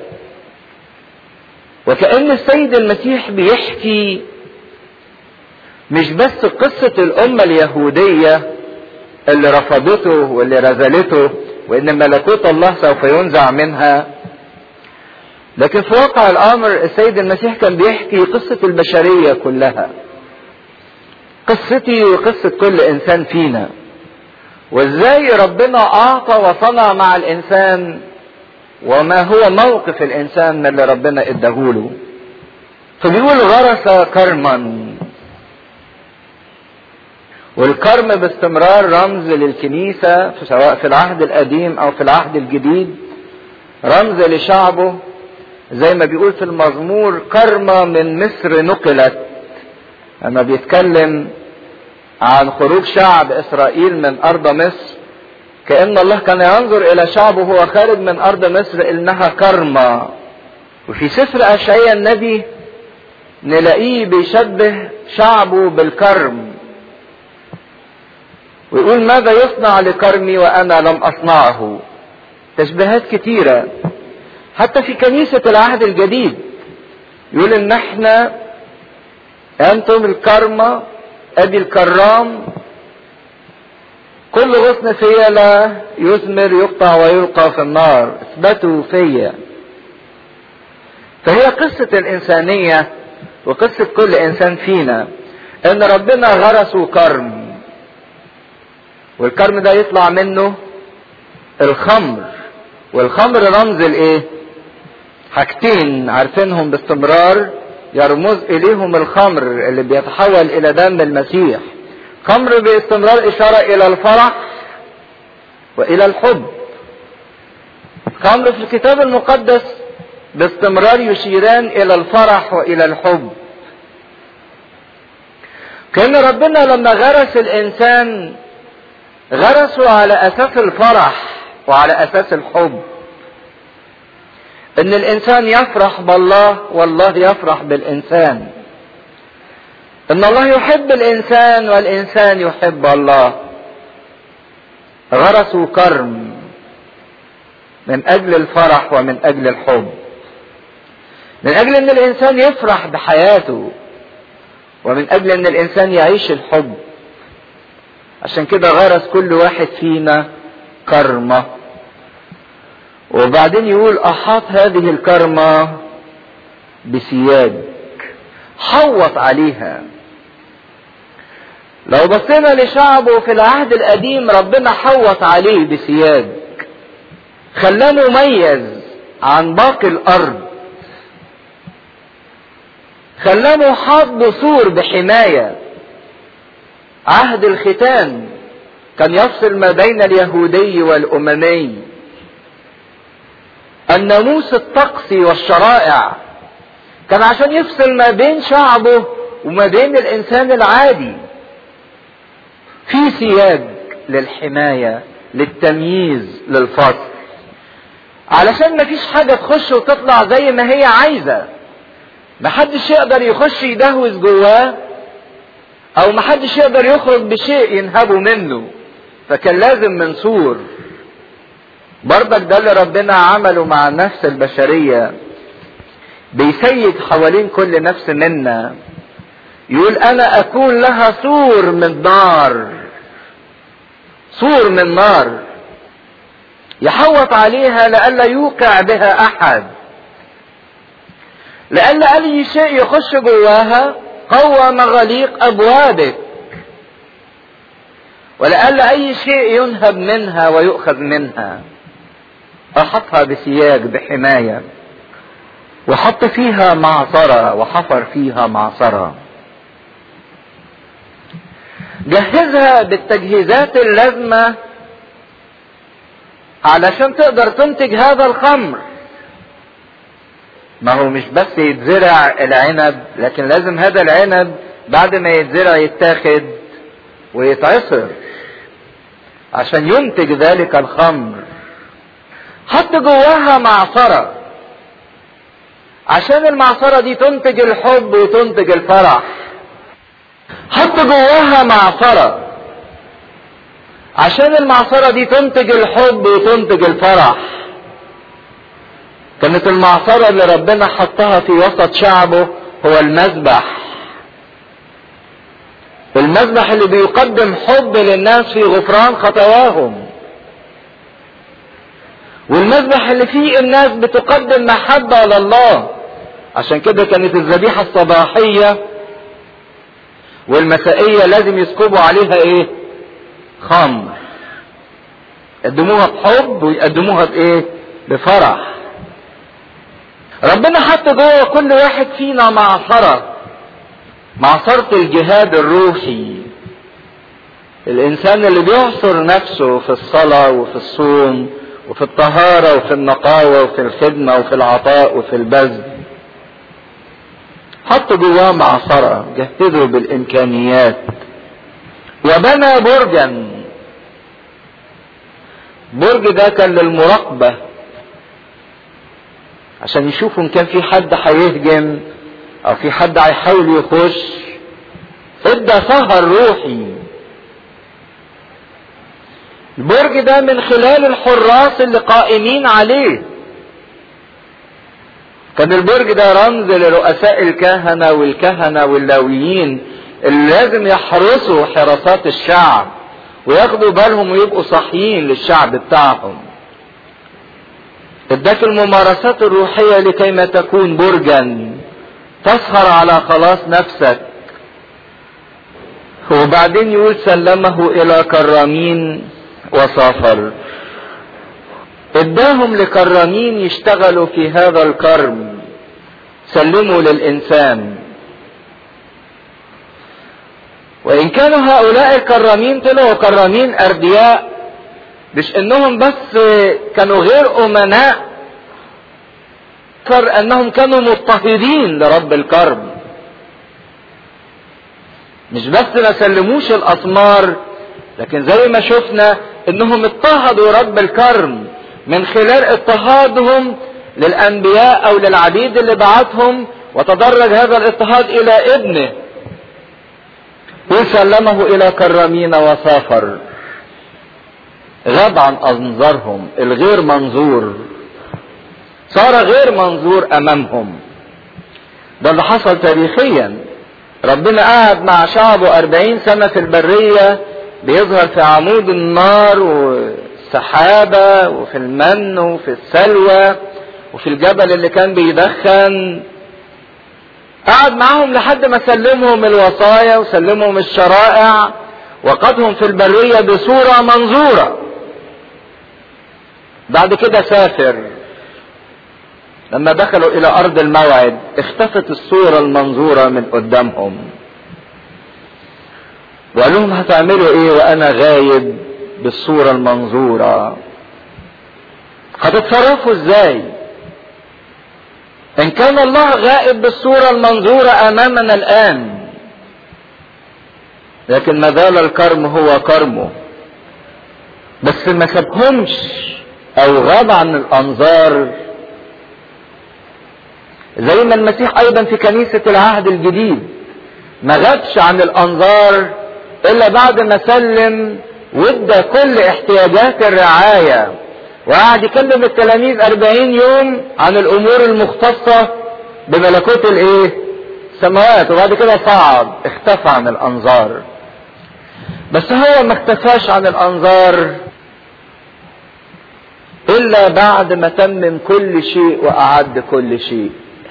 Speaker 1: وكأن السيد المسيح بيحكي مش بس قصة الأمة اليهودية اللي رفضته واللي رذلته وان ملكوت الله سوف ينزع منها لكن في واقع الامر السيد المسيح كان بيحكي قصة البشرية كلها قصتي وقصة كل انسان فينا وازاي ربنا اعطى وصنع مع الانسان وما هو موقف الانسان من اللي ربنا اداهوله فبيقول غرس كرما والكرم باستمرار رمز للكنيسة سواء في العهد القديم أو في العهد الجديد رمز لشعبه زي ما بيقول في المزمور كرمة من مصر نقلت لما بيتكلم عن خروج شعب إسرائيل من أرض مصر كأن الله كان ينظر إلى شعبه وهو خارج من أرض مصر إنها كرمة وفي سفر أشعياء النبي نلاقيه بيشبه شعبه بالكرم ويقول ماذا يصنع لكرمي وانا لم اصنعه تشبيهات كتيره حتى في كنيسه العهد الجديد يقول ان احنا انتم الكرمة ادي الكرام كل غصن فيا لا يثمر يقطع ويلقى في النار اثبتوا فيا فهي قصة الإنسانية وقصة كل إنسان فينا إن ربنا غرسه كرم والكرم ده يطلع منه الخمر والخمر رمز الايه حاجتين عارفينهم باستمرار يرمز اليهم الخمر اللي بيتحول الى دم المسيح خمر باستمرار اشارة الى الفرح والى الحب خمر في الكتاب المقدس باستمرار يشيران الى الفرح والى الحب كان ربنا لما غرس الانسان غرسوا على اساس الفرح وعلى اساس الحب ان الانسان يفرح بالله والله يفرح بالانسان ان الله يحب الانسان والانسان يحب الله غرسوا كرم من اجل الفرح ومن اجل الحب من اجل ان الانسان يفرح بحياته ومن اجل ان الانسان يعيش الحب عشان كده غرس كل واحد فينا كرمة وبعدين يقول احاط هذه الكرمة بسياج حوط عليها لو بصينا لشعبه في العهد القديم ربنا حوط عليه بسياج خلاه مميز عن باقي الارض خلاه محاط بسور بحمايه عهد الختان كان يفصل ما بين اليهودي والاممي الناموس الطقسي والشرائع كان عشان يفصل ما بين شعبه وما بين الانسان العادي في سياج للحمايه للتمييز للفصل علشان ما فيش حاجه تخش وتطلع زي ما هي عايزه محدش يقدر يخش يدهوز جواه او محدش يقدر يخرج بشيء ينهبه منه فكان لازم من سور برضك ده اللي ربنا عمله مع النفس البشرية بيسيد حوالين كل نفس منا يقول انا اكون لها سور من نار سور من نار يحوط عليها لئلا يوقع بها احد لئلا اي شيء يخش جواها قوى مغاليق ابوابك ولئلا اي شيء ينهب منها ويؤخذ منها احطها بسياج بحمايه وحط فيها معصره وحفر فيها معصره جهزها بالتجهيزات اللازمه علشان تقدر تنتج هذا الخمر ما هو مش بس يتزرع العنب لكن لازم هذا العنب بعد ما يتزرع يتاخد ويتعصر عشان ينتج ذلك الخمر حط جواها معصرة عشان المعصرة دي تنتج الحب وتنتج الفرح حط جواها معصرة عشان المعصرة دي تنتج الحب وتنتج الفرح كانت المعصرة اللي ربنا حطها في وسط شعبه هو المذبح المذبح اللي بيقدم حب للناس في غفران خطاياهم والمذبح اللي فيه الناس بتقدم محبة لله عشان كده كانت الذبيحة الصباحية والمسائية لازم يسكبوا عليها ايه خمر يقدموها بحب ويقدموها بايه بفرح ربنا حط جوه كل واحد فينا معصرة معصرة الجهاد الروحي الإنسان اللي بيعصر نفسه في الصلاة وفي الصوم وفي الطهارة وفي النقاوة وفي الخدمة وفي العطاء وفي البذل حط جواه معصرة جهزه بالإمكانيات وبنى برجا برج ده كان للمراقبة عشان يشوفوا ان كان في حد هيهجم او في حد هيحاول يخش ادى سهر روحي البرج ده من خلال الحراس اللي قائمين عليه كان البرج ده رمز لرؤساء الكهنة والكهنة واللاويين اللي لازم يحرسوا حراسات الشعب وياخدوا بالهم ويبقوا صاحيين للشعب بتاعهم اداك الممارسات الروحية لكي ما تكون برجا تسهر على خلاص نفسك وبعدين يقول سلمه الى كرامين وسافر اداهم لكرامين يشتغلوا في هذا الكرم سلموا للانسان وان كانوا هؤلاء الكرامين طلعوا كرامين اردياء مش انهم بس كانوا غير امناء صار انهم كانوا مضطهدين لرب الكرم مش بس ما سلموش الاسمار لكن زي ما شفنا انهم اضطهدوا رب الكرم من خلال اضطهادهم للانبياء او للعبيد اللي بعتهم وتدرج هذا الاضطهاد الى ابنه وسلمه الى كرامين وسافر غاب عن انظارهم الغير منظور صار غير منظور امامهم ده اللي حصل تاريخيا ربنا قعد مع شعبه أربعين سنة في البرية بيظهر في عمود النار والسحابة وفي المن وفي السلوى وفي الجبل اللي كان بيدخن قعد معاهم لحد ما سلمهم الوصايا وسلمهم الشرائع وقدهم في البرية بصورة منظورة بعد كده سافر لما دخلوا الى ارض الموعد اختفت الصورة المنظورة من قدامهم وقال لهم هتعملوا ايه وانا غايب بالصورة المنظورة هتتصرفوا ازاي ان كان الله غائب بالصورة المنظورة امامنا الان لكن ما زال الكرم هو كرمه بس ما سابهمش او غاب عن الانظار زي ما المسيح ايضا في كنيسة العهد الجديد ما غابش عن الانظار الا بعد ما سلم وادى كل احتياجات الرعاية وقعد يكلم التلاميذ أربعين يوم عن الامور المختصة بملكوت الايه السماوات وبعد كده صعد اختفى عن الانظار بس هو ما اختفاش عن الانظار الا بعد ما تمم كل شيء واعد كل شيء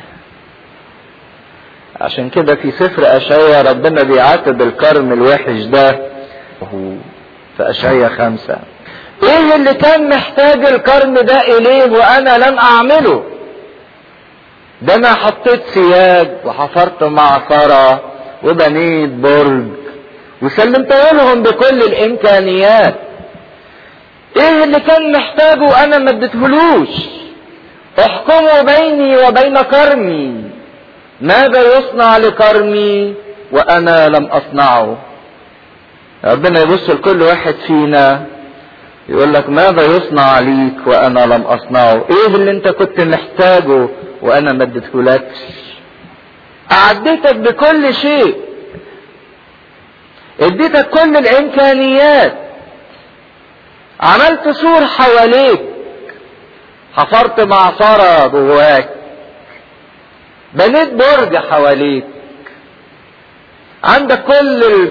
Speaker 1: عشان كده في سفر اشعيا ربنا بيعاتب الكرم الوحش ده في اشعيا خمسة ايه اللي كان محتاج الكرم ده اليه وانا لم اعمله ده انا حطيت سياج وحفرت معصرة وبنيت برج وسلمت لهم بكل الامكانيات ايه اللي كان محتاجه وانا ما اديتهولوش احكموا بيني وبين كرمي ماذا يصنع لكرمي وانا لم اصنعه ربنا يبص لكل واحد فينا يقول لك ماذا يصنع ليك وانا لم اصنعه ايه اللي انت كنت محتاجه وانا ما اديتهولكش اعديتك بكل شيء اديتك كل الامكانيات عملت سور حواليك حفرت معصرة جواك بنيت برج حواليك عندك كل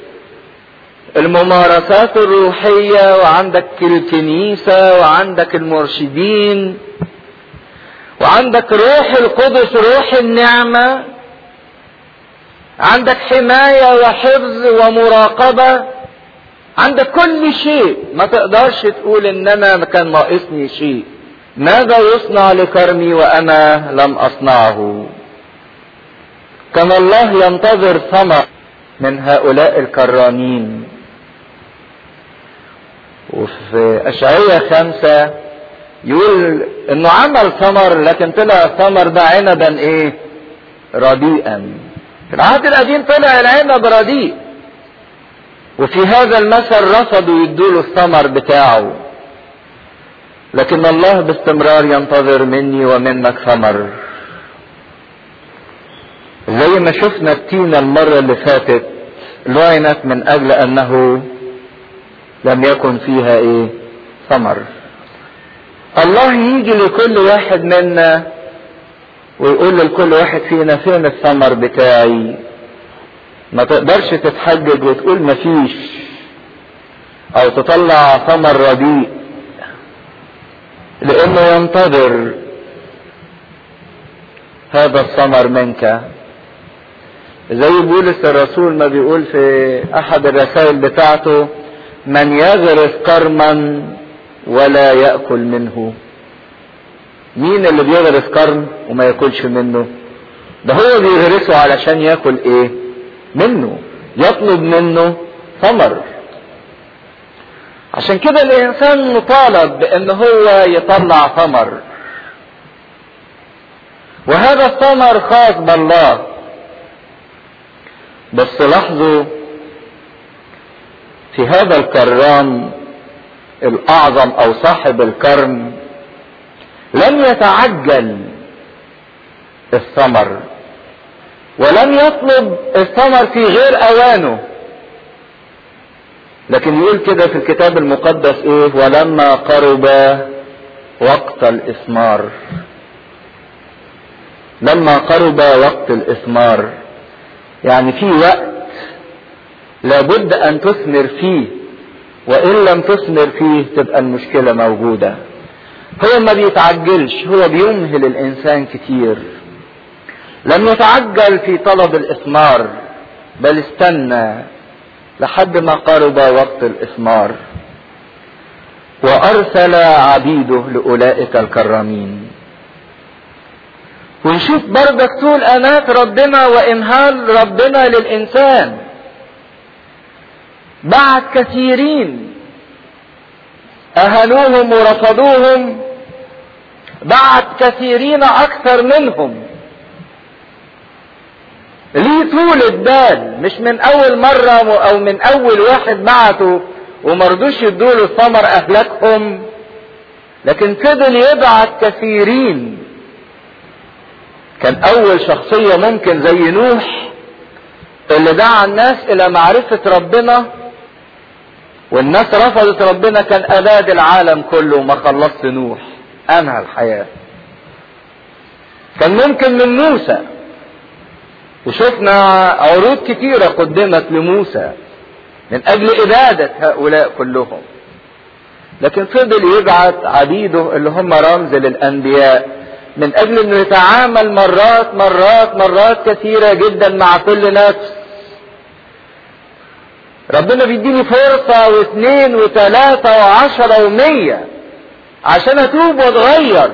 Speaker 1: الممارسات الروحية وعندك الكنيسة وعندك المرشدين وعندك روح القدس روح النعمة عندك حماية وحفظ ومراقبة عندك كل شيء ما تقدرش تقول ان انا كان ناقصني شيء ماذا يصنع لكرمي وانا لم اصنعه كان الله ينتظر ثمر من هؤلاء الكرامين وفي اشعية خمسة يقول انه عمل ثمر لكن طلع الثمر ده عنبا ايه رديئا في العهد القديم طلع العنب رديء وفي هذا المثل رفضوا يدوله الثمر بتاعه لكن الله باستمرار ينتظر مني ومنك ثمر زي ما شفنا التينة المرة اللي فاتت لعنت من اجل انه لم يكن فيها ايه ثمر الله يجي لكل واحد منا ويقول لكل واحد فينا فين الثمر بتاعي ما تقدرش تتحجج وتقول مفيش او تطلع ثمر رديء لانه ينتظر هذا الثمر منك زي بولس الرسول ما بيقول في احد الرسائل بتاعته من يغرس كرما ولا ياكل منه مين اللي بيغرس كرم وما ياكلش منه ده هو بيغرسه علشان ياكل ايه منه يطلب منه ثمر عشان كده الانسان مطالب بان هو يطلع ثمر وهذا الثمر خاص بالله بس لاحظوا في هذا الكرام الاعظم او صاحب الكرم لم يتعجل الثمر ولم يطلب الثمر في غير اوانه لكن يقول كده في الكتاب المقدس ايه ولما قرب وقت الاثمار لما قرب وقت الاثمار يعني في وقت لابد ان تثمر فيه وان لم تثمر فيه تبقى المشكلة موجودة هو ما بيتعجلش هو بيمهل الانسان كتير لم يتعجل في طلب الاثمار بل استنى لحد ما قرب وقت الاثمار وارسل عبيده لاولئك الكرامين ونشوف برضك طول انات ربنا وامهال ربنا للانسان بعد كثيرين اهانوهم ورفضوهم بعد كثيرين اكثر منهم ليه طول البال مش من اول مرة او من اول واحد بعته ومرضوش يدوله الثمر اهلكهم لكن فضل يبعت كثيرين كان اول شخصية ممكن زي نوح اللي دعا الناس الى معرفة ربنا والناس رفضت ربنا كان اباد العالم كله وما خلصت نوح انهى الحياة كان ممكن من موسى وشفنا عروض كتيرة قدمت لموسى من اجل ابادة هؤلاء كلهم لكن فضل يبعت عبيده اللي هم رمز للانبياء من اجل انه يتعامل مرات مرات مرات كثيرة جدا مع كل نفس ربنا بيديني فرصة واثنين وثلاثة وعشرة ومية عشان اتوب واتغير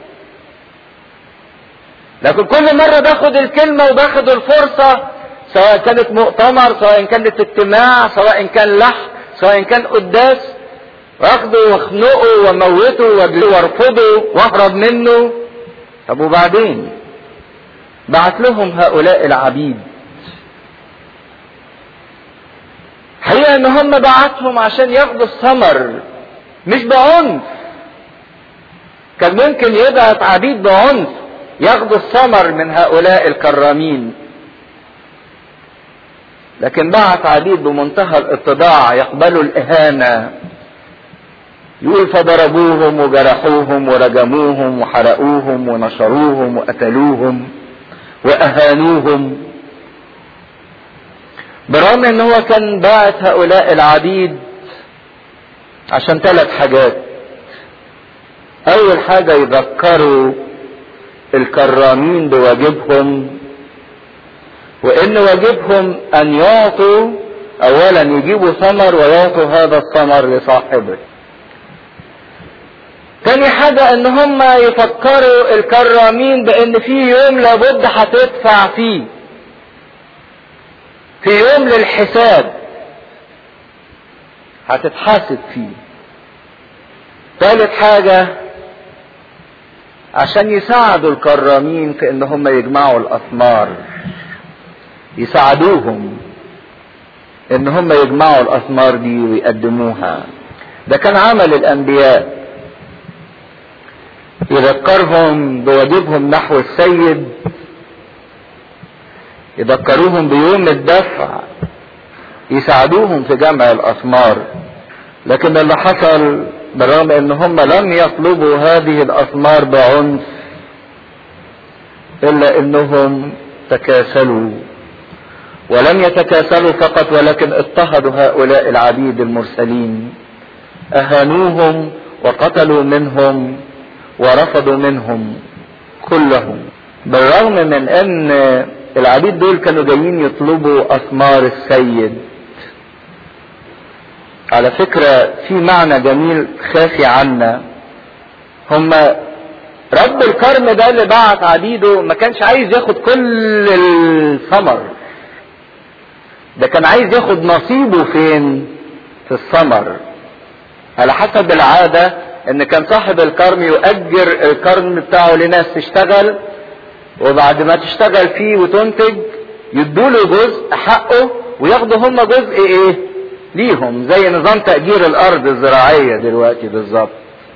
Speaker 1: لكن كل مرة باخد الكلمة وباخد الفرصة سواء كانت مؤتمر سواء كانت اجتماع سواء كان لحن سواء كان قداس واخده واخنقه واموته وارفضه واهرب منه طب وبعدين بعت لهم هؤلاء العبيد حقيقة ان هم بعتهم عشان ياخدوا الثمر مش بعنف كان ممكن يبعت عبيد بعنف ياخدوا الثمر من هؤلاء الكرامين لكن بعت عبيد بمنتهى الاتضاع يقبلوا الاهانة يقول فضربوهم وجرحوهم ورجموهم وحرقوهم ونشروهم وقتلوهم واهانوهم برغم ان هو كان باعت هؤلاء العبيد عشان ثلاث حاجات اول حاجة يذكروا الكرامين بواجبهم وان واجبهم ان يعطوا اولا يجيبوا ثمر ويعطوا هذا الثمر لصاحبه تاني حاجة ان هم يفكروا الكرامين بان في يوم لابد هتدفع فيه في يوم للحساب هتتحاسب فيه ثالث حاجة عشان يساعدوا الكرامين في ان هم يجمعوا الاثمار يساعدوهم ان هم يجمعوا الاثمار دي ويقدموها ده كان عمل الانبياء يذكرهم بواجبهم نحو السيد يذكروهم بيوم الدفع يساعدوهم في جمع الاثمار لكن اللي حصل بالرغم ان هم لم يطلبوا هذه الاثمار بعنف الا انهم تكاسلوا ولم يتكاسلوا فقط ولكن اضطهدوا هؤلاء العبيد المرسلين اهانوهم وقتلوا منهم ورفضوا منهم كلهم بالرغم من ان العبيد دول كانوا جايين يطلبوا اثمار السيد على فكرة في معنى جميل خافي عنا هم رب الكرم ده اللي بعت عبيده ما كانش عايز ياخد كل الثمر ده كان عايز ياخد نصيبه فين في الثمر على حسب العادة ان كان صاحب الكرم يؤجر الكرم بتاعه لناس تشتغل وبعد ما تشتغل فيه وتنتج يدوله جزء حقه وياخدوا هم جزء ايه ليهم زي نظام تأجير الأرض الزراعية دلوقتي بالظبط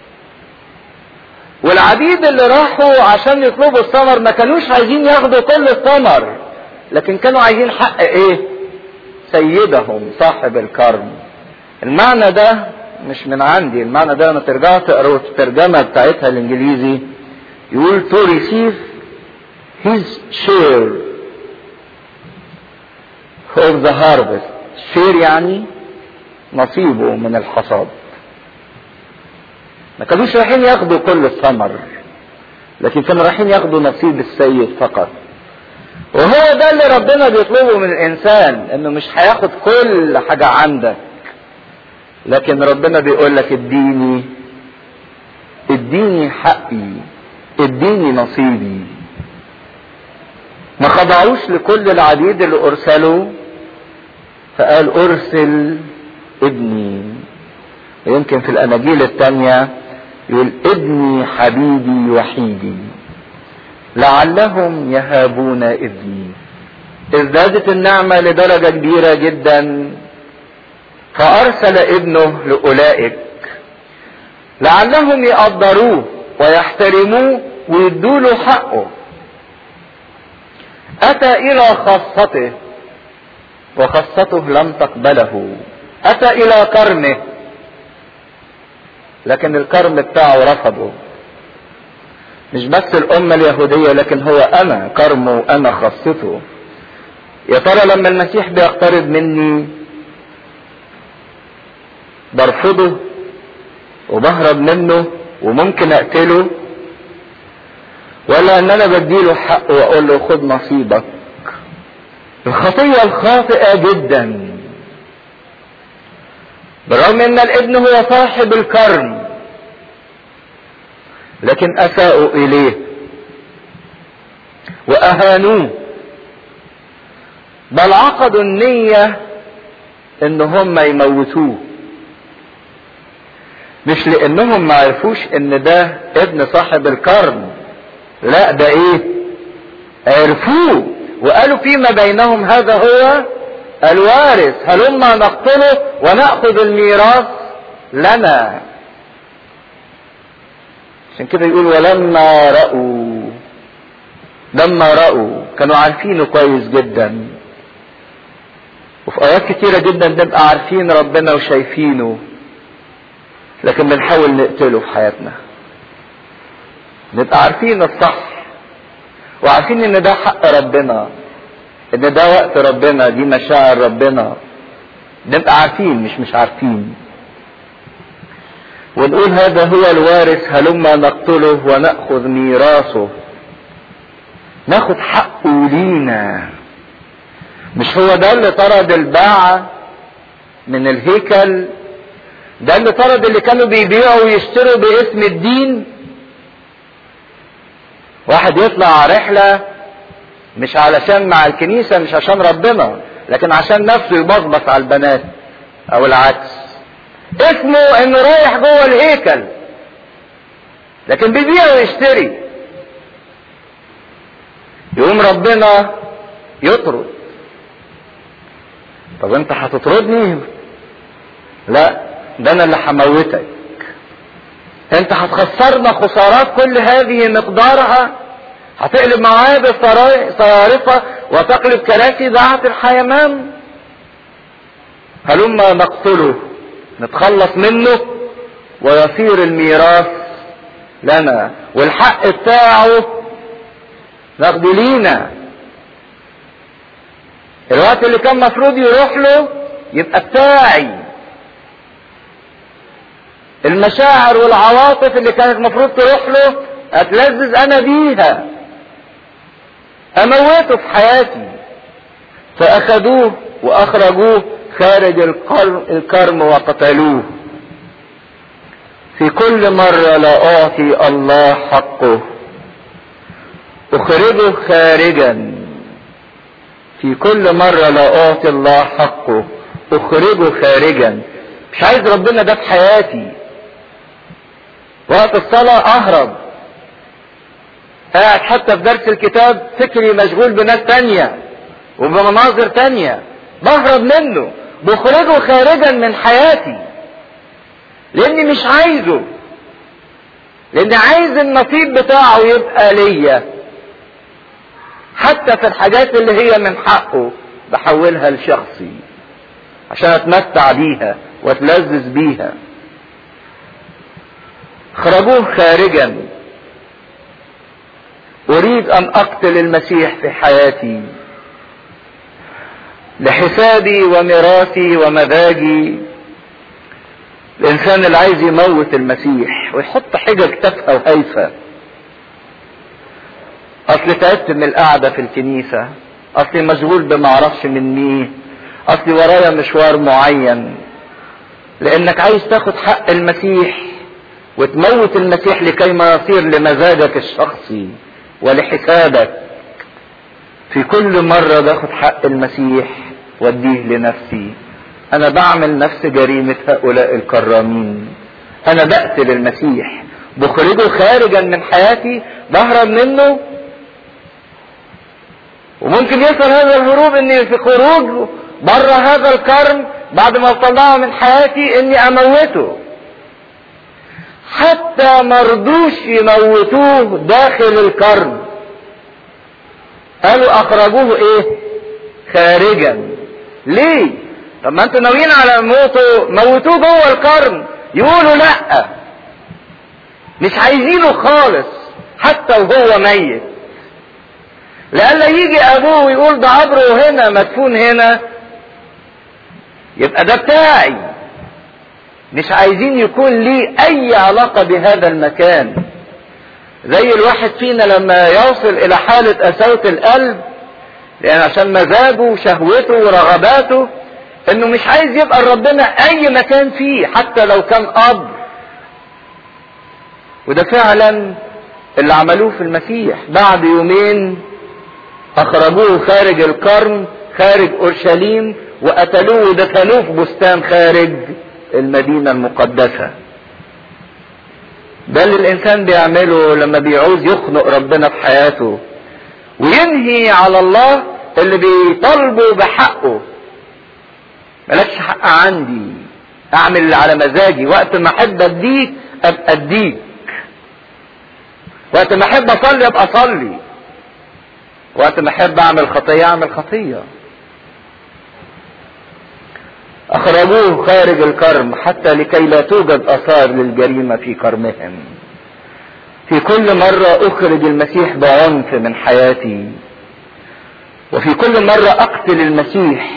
Speaker 1: والعبيد اللي راحوا عشان يطلبوا الثمر ما كانوش عايزين ياخدوا كل الثمر لكن كانوا عايزين حق ايه سيدهم صاحب الكرم المعنى ده مش من عندي المعنى ده لما ترجعوا تقروا الترجمة بتاعتها الانجليزي يقول to receive his share of the harvest share يعني نصيبه من الحصاد ما كانوش رايحين ياخدوا كل الثمر لكن كانوا رايحين ياخدوا نصيب السيد فقط وهو ده اللي ربنا بيطلبه من الانسان انه مش هياخد كل حاجة عندك لكن ربنا بيقول لك اديني اديني حقي اديني نصيبي ما خضعوش لكل العبيد اللي ارسلوا فقال ارسل ابني ويمكن في الاناجيل الثانيه يقول ابني حبيبي وحيدي لعلهم يهابون ابني ازدادت النعمه لدرجه كبيره جدا فارسل ابنه لاولئك لعلهم يقدروه ويحترموه ويدوا له حقه اتى الى خاصته وخاصته لم تقبله اتى الى كرمه لكن الكرم بتاعه رفضه مش بس الأمة اليهودية لكن هو أنا كرمه وأنا خاصته يا ترى لما المسيح بيقترب مني برفضه وبهرب منه وممكن أقتله ولا ان انا بديله حق واقول له خد نصيبك الخطية الخاطئة جدا بالرغم ان الابن هو صاحب الكرم لكن اساءوا اليه واهانوه بل عقدوا النية ان هم يموتوه مش لانهم ما عرفوش ان ده ابن صاحب الكرم لا ده ايه عرفوه وقالوا فيما بينهم هذا هو الوارث هلما نقتله ونأخذ الميراث لنا عشان كده يقول ولما رأوا لما رأوا كانوا عارفينه كويس جدا وفي آيات كتيرة جدا نبقى عارفين ربنا وشايفينه لكن بنحاول نقتله في حياتنا نبقى عارفين الصح وعارفين ان ده حق ربنا ان ده وقت ربنا دي مشاعر ربنا نبقى عارفين مش مش عارفين ونقول هذا هو الوارث هلما نقتله ونأخذ ميراثه ناخد حقه لينا مش هو ده اللي طرد الباعة من الهيكل ده اللي طرد اللي كانوا بيبيعوا ويشتروا باسم الدين واحد يطلع رحلة مش علشان مع الكنيسة مش عشان ربنا لكن عشان نفسه يبصبص على البنات او العكس اسمه انه رايح جوه الهيكل لكن بيبيع ويشتري يقوم ربنا يطرد طب انت هتطردني لا ده انا اللي هموتك انت هتخسرنا خسارات كل هذه مقدارها هتقلب معايا بالصيارفة وتقلب كراسي ذات الحيمان هلما نقتله نتخلص منه ويصير الميراث لنا والحق بتاعه ناخده لينا الوقت اللي كان مفروض يروح له يبقى بتاعي المشاعر والعواطف اللي كانت مفروض تروح له اتلذذ انا بيها اموته في حياتي فاخذوه واخرجوه خارج الكرم وقتلوه في كل مرة لا أعطي الله حقه أخرجه خارجا في كل مرة لا أعطي الله حقه أخرجه خارجا مش عايز ربنا ده في حياتي وقت الصلاة أهرب قاعد حتى في درس الكتاب فكري مشغول بناس تانية وبمناظر تانية بهرب منه بخرجه خارجا من حياتي لاني مش عايزه لان عايز النصيب بتاعه يبقى ليا حتى في الحاجات اللي هي من حقه بحولها لشخصي عشان اتمتع بيها واتلذذ بيها اخرجوه خارجا اريد ان اقتل المسيح في حياتي لحسابي وميراثي ومزاجي الانسان اللي عايز يموت المسيح ويحط حجج تافهه وهايفه اصل تعبت من القعده في الكنيسه اصلي مشغول بمعرفش من مين اصلي ورايا مشوار معين لانك عايز تاخد حق المسيح وتموت المسيح لكي ما يصير لمزاجك الشخصي ولحسابك في كل مرة باخد حق المسيح واديه لنفسي انا بعمل نفس جريمة هؤلاء الكرامين انا بقتل المسيح بخرجه خارجا من حياتي بهرب منه وممكن يصل هذا الهروب اني في خروج بره هذا الكرم بعد ما اطلعه من حياتي اني اموته حتى مرضوش يموتوه داخل الكرم قالوا اخرجوه ايه خارجا ليه طب ما انتوا ناويين على موته موتوه جوه الكرم يقولوا لا مش عايزينه خالص حتى وهو ميت لألا يجي ابوه ويقول ده قبره هنا مدفون هنا يبقى ده بتاعي مش عايزين يكون ليه اي علاقة بهذا المكان زي الواحد فينا لما يوصل الى حالة قساوة القلب لان عشان مزاجه وشهوته ورغباته انه مش عايز يبقى ربنا اي مكان فيه حتى لو كان قبر وده فعلا اللي عملوه في المسيح بعد يومين اخرجوه خارج القرن خارج اورشليم وقتلوه ودفنوه في بستان خارج المدينة المقدسة ده اللي الانسان بيعمله لما بيعوز يخنق ربنا في حياته وينهي على الله اللي بيطالبه بحقه مالكش حق عندي اعمل اللي على مزاجي وقت ما احب اديك ابقى اديك وقت ما احب اصلي ابقى اصلي وقت ما احب اعمل خطيه اعمل خطيه اخرجوه خارج الكرم حتى لكي لا توجد اثار للجريمه في كرمهم في كل مره اخرج المسيح بعنف من حياتي وفي كل مره اقتل المسيح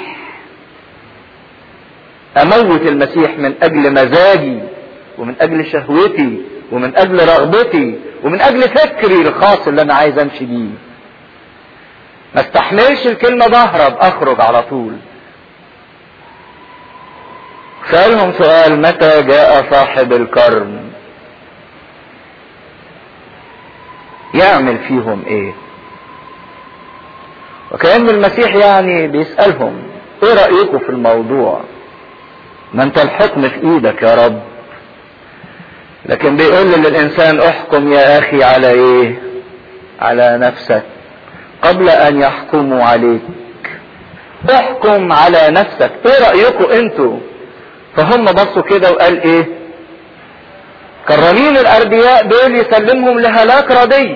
Speaker 1: اموت المسيح من اجل مزاجي ومن اجل شهوتي ومن اجل رغبتي ومن اجل فكري الخاص اللي انا عايز امشي بيه ما استحملش الكلمه بهرب اخرج على طول سألهم سؤال متى جاء صاحب الكرم يعمل فيهم ايه وكأن المسيح يعني بيسألهم ايه رأيكم في الموضوع ما انت الحكم في ايدك يا رب لكن بيقول للانسان احكم يا اخي على ايه على نفسك قبل ان يحكموا عليك احكم على نفسك ايه رأيكم انتوا فهم بصوا كده وقال ايه كرامين الاربياء دول يسلمهم لهلاك ردي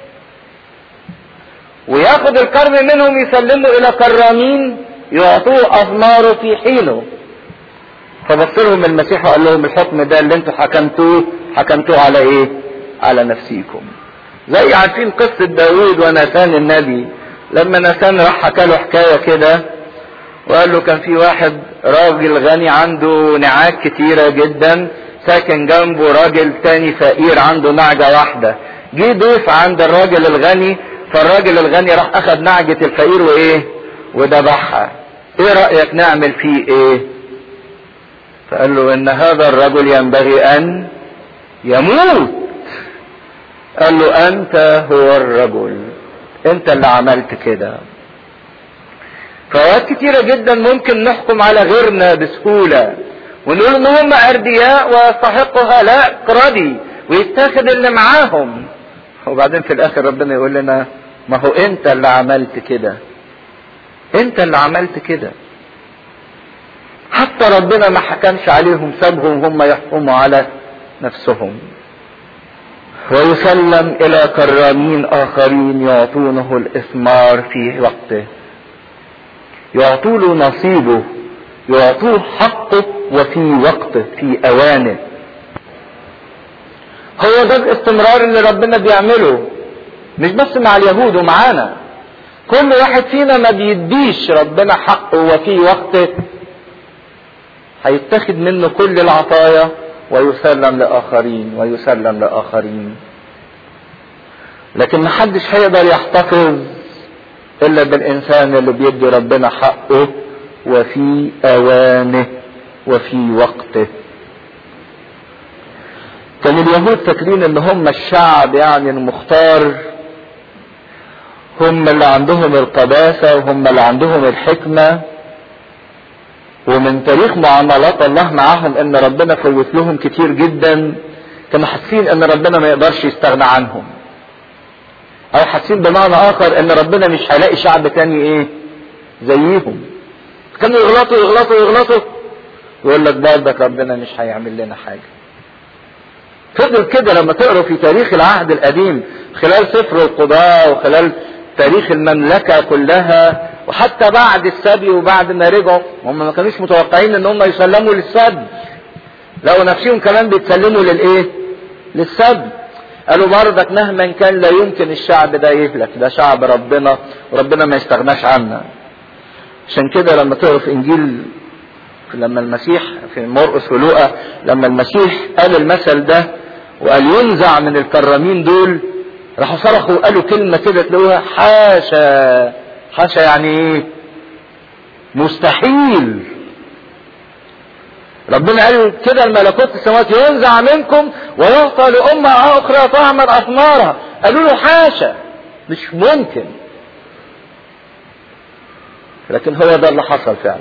Speaker 1: وياخد الكرم منهم يسلمه الى كرامين يعطوه اثماره في حينه فبص لهم المسيح وقال لهم الحكم ده اللي انتوا حكمتوه حكمتوه على ايه على نفسيكم زي عارفين قصة داوود ونسان النبي لما نسان راح حكى له حكاية كده وقال له كان في واحد راجل غني عنده نعاج كتيرة جدا ساكن جنبه راجل تاني فقير عنده نعجة واحدة جه ضيف عند الراجل الغني فالراجل الغني راح اخد نعجة الفقير وايه وذبحها ايه رأيك نعمل فيه ايه فقال له ان هذا الرجل ينبغي ان يموت قال له انت هو الرجل انت اللي عملت كده فأوقات كتيرة جدا ممكن نحكم على غيرنا بسهولة ونقول ان هم اردياء ويستحقوا هلاك ردي ويتاخد اللي معاهم وبعدين في الاخر ربنا يقول لنا ما هو انت اللي عملت كده انت اللي عملت كده حتى ربنا ما حكمش عليهم سابهم هم يحكموا على نفسهم ويسلم الى كرامين اخرين يعطونه الاثمار في وقته يعطوا له نصيبه يعطوه حقه وفي وقته في اوانه هو ده الاستمرار اللي ربنا بيعمله مش بس مع اليهود ومعانا كل واحد فينا ما بيديش ربنا حقه وفي وقته هيتخذ منه كل العطايا ويسلم لاخرين ويسلم لاخرين لكن محدش هيقدر يحتفظ الا بالانسان اللي بيدي ربنا حقه وفي اوانه وفي وقته كان اليهود فاكرين ان هم الشعب يعني المختار هم اللي عندهم القداسة وهم اللي عندهم الحكمة ومن تاريخ معاملات الله معاهم ان ربنا فوت لهم كتير جدا كانوا حاسين ان ربنا ما يقدرش يستغنى عنهم او حاسين بمعنى اخر ان ربنا مش هيلاقي شعب تاني ايه زيهم كانوا يغلطوا يغلطوا يغلطوا يقول لك برضك ربنا مش هيعمل لنا حاجه فضل كده لما تقروا في تاريخ العهد القديم خلال سفر القضاء وخلال تاريخ المملكة كلها وحتى بعد السبي وبعد ما رجعوا هم ما كانوش متوقعين ان هم يسلموا للسبي لقوا نفسهم كمان بيتسلموا للايه للسبي قالوا برضك مهما كان لا يمكن الشعب ده يهلك ده شعب ربنا وربنا ما يستغناش عنا عشان كده لما تقروا في انجيل لما المسيح في مرقس ولوقا لما المسيح قال المثل ده وقال ينزع من الكرامين دول راحوا صرخوا وقالوا كلمة كده تلاقوها حاشا حاشا يعني ايه مستحيل ربنا قال كده الملكوت السماوات ينزع منكم ويعطى لأمة أخرى تعمل أثمارها قالوا له حاشا مش ممكن لكن هو ده اللي حصل فعلا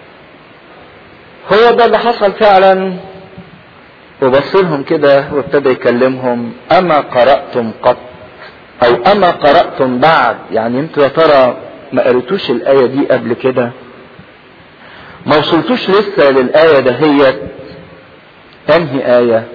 Speaker 1: هو ده اللي حصل فعلا وبص لهم كده وابتدى يكلمهم اما قرأتم قط او اما قرأتم بعد يعني انتوا يا ترى ما قريتوش الآية دي قبل كده ما وصلتوش لسه للآية دهيت انهي آية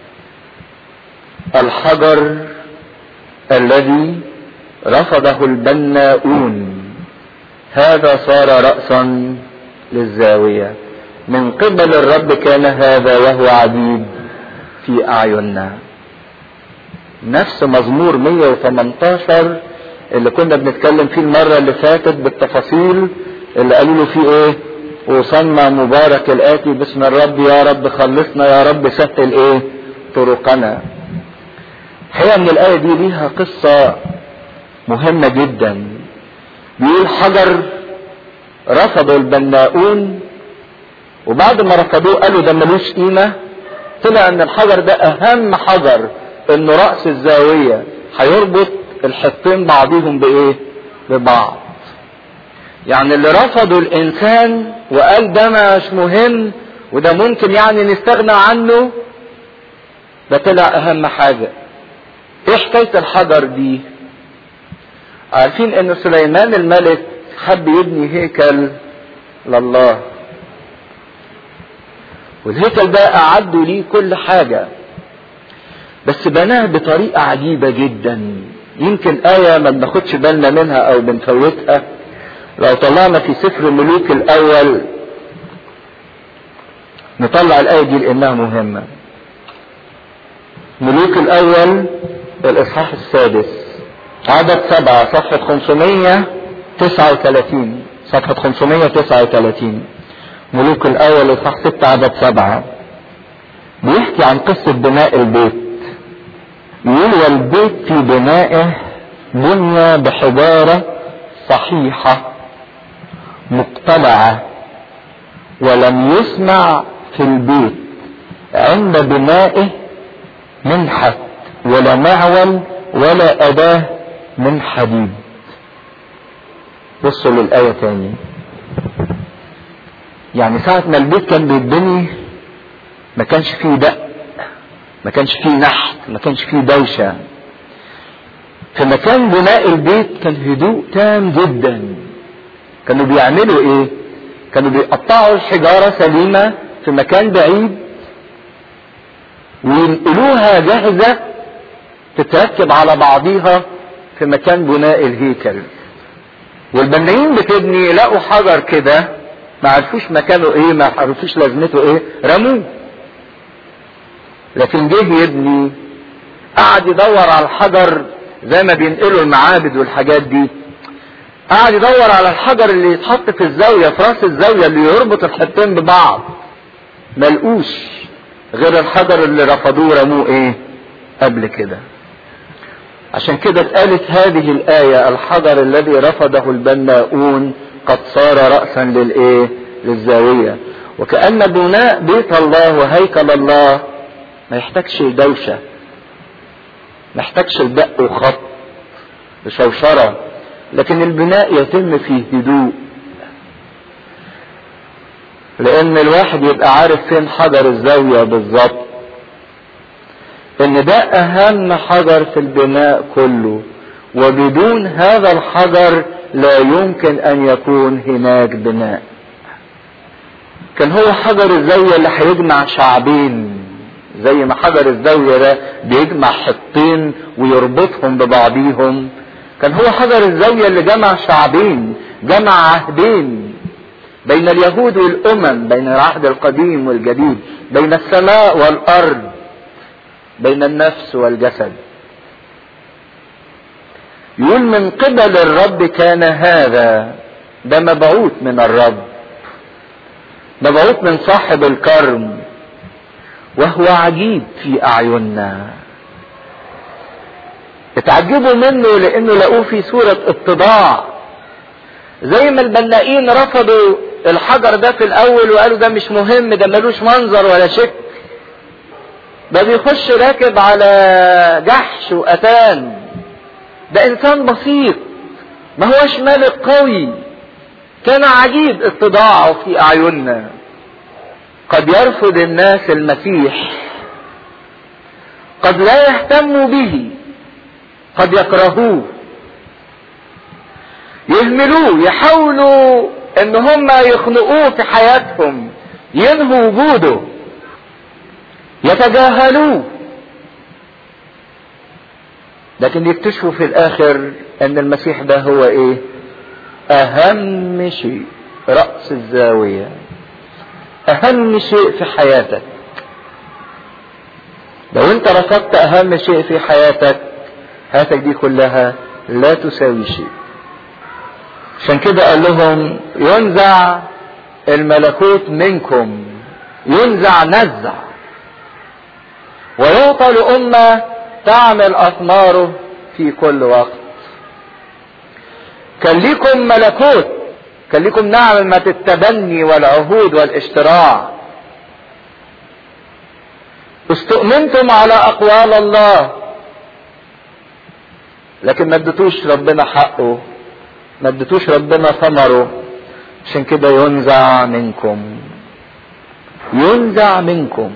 Speaker 1: الحجر الذي رفضه البناؤون هذا صار رأسا للزاوية من قبل الرب كان هذا وهو عديد في أعيننا نفس مزمور 118 اللي كنا بنتكلم فيه المرة اللي فاتت بالتفاصيل اللي قالوا له فيه ايه وصلنا مبارك الآتي باسم الرب يا رب خلصنا يا رب سهل ايه طرقنا هي من الآية دي ليها قصة مهمة جدا بيقول حجر رفضوا البناؤون وبعد ما رفضوه قالوا ده ملوش قيمة طلع ان الحجر ده اهم حجر انه رأس الزاوية هيربط الحطين بعضهم بايه ببعض يعني اللي رفضوا الانسان وقال ده مش مهم وده ممكن يعني نستغنى عنه ده طلع اهم حاجة ايه حكاية الحجر دي عارفين ان سليمان الملك حب يبني هيكل لله والهيكل ده اعدوا ليه كل حاجة بس بناه بطريقة عجيبة جدا يمكن آية ما بناخدش بالنا منها او بنفوتها لو طلعنا في سفر ملوك الاول نطلع الآية دي لانها مهمة ملوك الاول الاصحاح السادس عدد سبعة صفحة 539 صفحة 539 ملوك الاول اصحاح 6 عدد سبعة بيحكي عن قصة بناء البيت يقول والبيت في بنائه بني بحجارة صحيحة مقتلعة ولم يسمع في البيت عند بنائه منحت ولا معول ولا أداة من حديد بصوا للآية تاني يعني ساعة ما البيت كان بيتبني ما كانش فيه دق ما كانش فيه نحت ما كانش فيه دوشة في مكان بناء البيت كان هدوء تام جدا كانوا بيعملوا ايه كانوا بيقطعوا الحجارة سليمة في مكان بعيد وينقلوها جاهزة تتركب على بعضيها في مكان بناء الهيكل والبنايين بتبني لقوا حجر كده ما عرفوش مكانه ايه ما عرفوش لازمته ايه رموه لكن جه يبني قعد يدور على الحجر زي ما بينقلوا المعابد والحاجات دي قعد يدور على الحجر اللي يتحط في الزاوية في راس الزاوية اللي يربط الحتتين ببعض ملقوش غير الحجر اللي رفضوه رموه ايه قبل كده عشان كده اتقالت هذه الآية الحجر الذي رفضه البناؤون قد صار رأسا للإيه؟ للزاوية وكأن بناء بيت الله وهيكل الله ما يحتاجش دوشة ما يحتاجش الدق وخط بشوشرة لكن البناء يتم فيه هدوء لأن الواحد يبقى عارف فين حجر الزاوية بالظبط ان ده اهم حجر في البناء كله وبدون هذا الحجر لا يمكن ان يكون هناك بناء كان هو حجر الزاوية اللي هيجمع شعبين زي ما حجر الزاوية ده بيجمع حطين ويربطهم ببعضيهم كان هو حجر الزاوية اللي جمع شعبين جمع عهدين بين اليهود والامم بين العهد القديم والجديد بين السماء والارض بين النفس والجسد يقول من قبل الرب كان هذا ده مبعوث من الرب مبعوث من صاحب الكرم وهو عجيب في اعيننا اتعجبوا منه لانه لقوه في صورة اتضاع زي ما البنائين رفضوا الحجر ده في الاول وقالوا ده مش مهم ده ملوش منظر ولا شكل ده بيخش راكب على جحش واتان ده انسان بسيط ما هوش ملك قوي كان عجيب اتضاعه في اعيننا قد يرفض الناس المسيح قد لا يهتموا به قد يكرهوه يهملوه يحاولوا ان هم يخنقوه في حياتهم ينهوا وجوده يتجاهلوه لكن يكتشفوا في الاخر ان المسيح ده هو ايه اهم شيء رأس الزاوية اهم شيء في حياتك لو انت رفضت اهم شيء في حياتك حياتك دي كلها لا تساوي شيء عشان كده قال لهم ينزع الملكوت منكم ينزع نزع ويعطى لأمة تعمل أثماره في كل وقت كان ليكم ملكوت كان ليكم نعمة التبني والعهود والاشتراع استؤمنتم على أقوال الله لكن ما اديتوش ربنا حقه ما اديتوش ربنا ثمره عشان كده ينزع منكم ينزع منكم